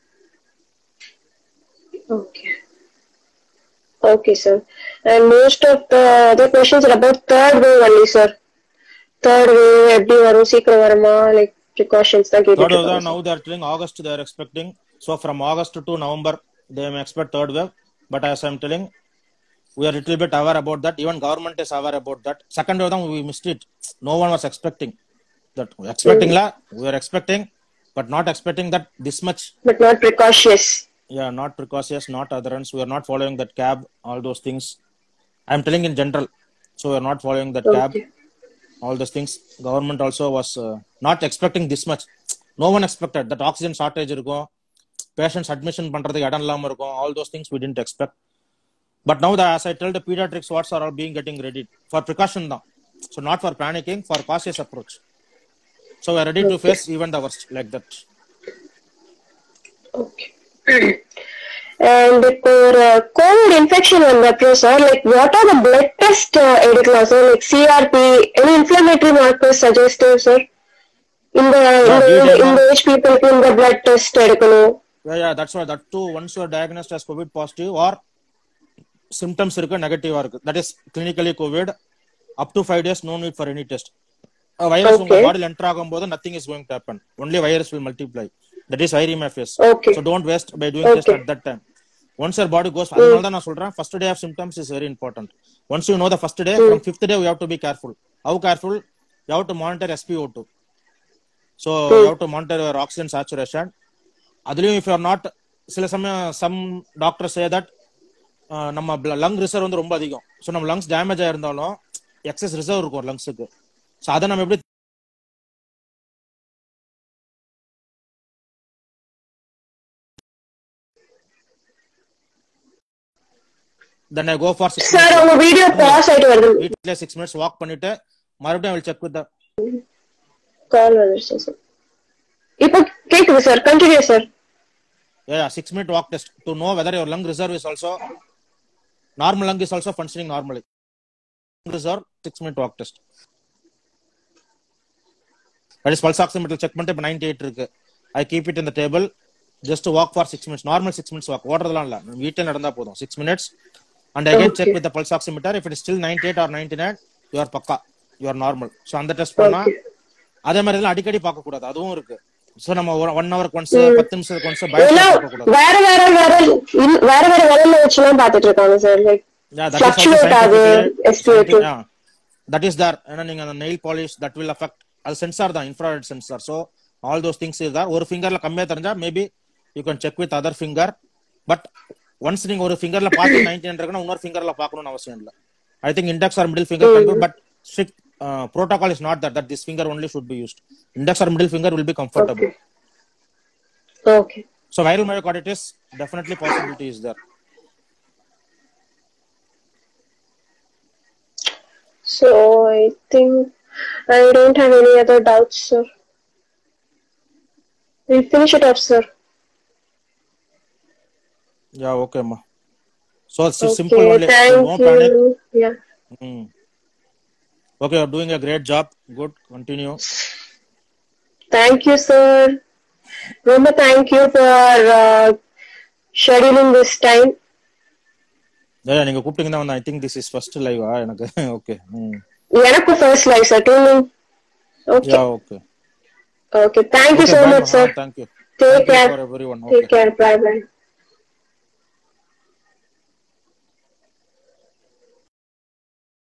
Okay. Okay, sir. And most of the other questions are about third wave only, sir. Third wave, எப்படி வரும் சீக்கிரம் வருமா லைக் ப்ரிகாஷன்ஸ் தான் Third wave, கேட்டுட்டு now they are telling August they are expecting. So from August to November, they may expect third wave. But as I'm telling, we are little bit aware about that. Even government is aware about that. Second wave, then we missed it. No one was expecting that. Expecting la, we were expecting, but not expecting that this much. But not precautious yeah not precautious not adherence we are not following that cab all those things i'm telling in general so we are not following that cab Okay. all those things government also was uh, not expecting this much no one expected that oxygen shortage இருக்கும் patients admission பண்றதுக்கு இடம் இல்லாம இருக்கும் all those things we didn't expect but now that as i tell the pediatrics wards are all being getting ready for precaution தான் so not for panicking for cautious approach so we are ready to face even the worst like that Okay. And இப்போ ஒரு கோவிட் இன்ஃபெக்ஷன் வந்தப்போ sir like what are the blood test எடுக்கலாம் sir like CRP any inflammatory markers suggestive sir இந்த இந்த இந்த- இந்த ஏஜ் பீப்புளுக்கு இந்த பிளட் டெஸ்ட் எடுக்கணும் Yeah, yeah, that's why that too. Once you are diagnosed as COVID positive or symptoms இருக்கு நெகட்டிவா இருக்கு that is clinically COVID up to five days no need for any test. வைரஸ் உங்க Okay. பாடியில் என்டர் ஆகும்போது nothing is going to happen. Only virus will multiply. That is viremia phase. Okay. So don't waste by doing test Okay. at that time. Once your body goes, அதனால தான் நான் சொல்றேன் first day of symptoms is very important. Once you know the first day, from fifth day we have to be careful. How careful? You have to monitor SpO2. So you have to monitor your oxygen saturation. அதுலயும் இஃப் யூஆர் நாட் சில சமயம் சம் டாக்டர் சே தட் நம்ம லங் ரிசர்வ் வந்து ரொம்ப அதிகம் ஸோ நம்ம லங்ஸ் டேமேஜ் ஆயிருந்தாலும் எக்ஸஸ் ரிசர்வ் இருக்கும் லங்ஸுக்கு ஸோ அதை நம்ம எப்படி then I go for six sir உங்க வீடியோ பாஸ் ஆயிட்டு வருது வீட்ல சிக்ஸ் மினிட்ஸ் வாக் பண்ணிட்டு மறுபடியும் வில் செக் வித் கால் வந்துருச்சு சார் இப்போ கேக்குது sir continue sir six minute walk test to know whether your lung reserve is also normal lung is also functioning normally reserve six minute walk test that is pulse oximeter check பண்ணிட்டு இப்போ நைன்டி எயிட் இருக்கு ஐ கீப் இட் இந்த table just walk for six minutes normal six minutes walk ஓடுறதுலாம் இல்ல வீட்டில் நடந்தா போதும் six minutes and again check with pulse oximeter if it still ninety eight or ninety nine you're பக்கா யூஆர் நார்மல் ஸோ அந்த டெஸ்ட் பண்ணா அதே மாதிரி இதெல்லாம் அடிக்கடி பார்க்க கூடாது அதுவும் இருக்கு ஸோ நம்ம ஒன் ஹவருக்கு ஒன்ஸ் பத்து நிமிஷத்துக்கு ஒன்ஸ் ஏன்னா பயப்பட பார்க்க கூடாது வேற வேற வேற இல்- வேற வேற விரல்ல வச்சுலாம் பாத்துட்டு இருக்காங்க sir like Yeah, that is also Fluctuate ஆகுது, scientifically- SpO2. yeah. That is there. ஏன்னா நீங்க அந்த nail polish that will affect அது சென்சார் தான் infrared sensor so all those things is there ஒரு ஃபிங்கர்ல கம்மியா தெரிஞ்சா maybe you can check with other finger but once நீங்க ஒரு ஃபிங்கர்ல பார்த்து நைன்டீன் இருக்குன்னா இன்னொரு ஃபிங்கர்ல பார்க்கணும்னு அவசியம் இல்லை I think index or middle finger control but strict protocol is not that that this finger only should be used index or middle finger will be comfortable okay so viral myocarditis definitely possibility is there So I think I don't have any other doubts, sir. We'll finish it up, sir. yeah okay ma so it's simple Okay, only thank no panic you. Yeah. Mm. Okay, you're doing a great job. Good. Continue. Thank you, sir. Roma, thank you for uh, scheduling this time. Yeah, நீங்க கூப்பிட்டீங்க தான் I think this is first லைவா எனக்கு ஓகே எனக்கு first life sir tuning okay yeah okay okay thank you so much sir thank you take care for everyone take care bye bye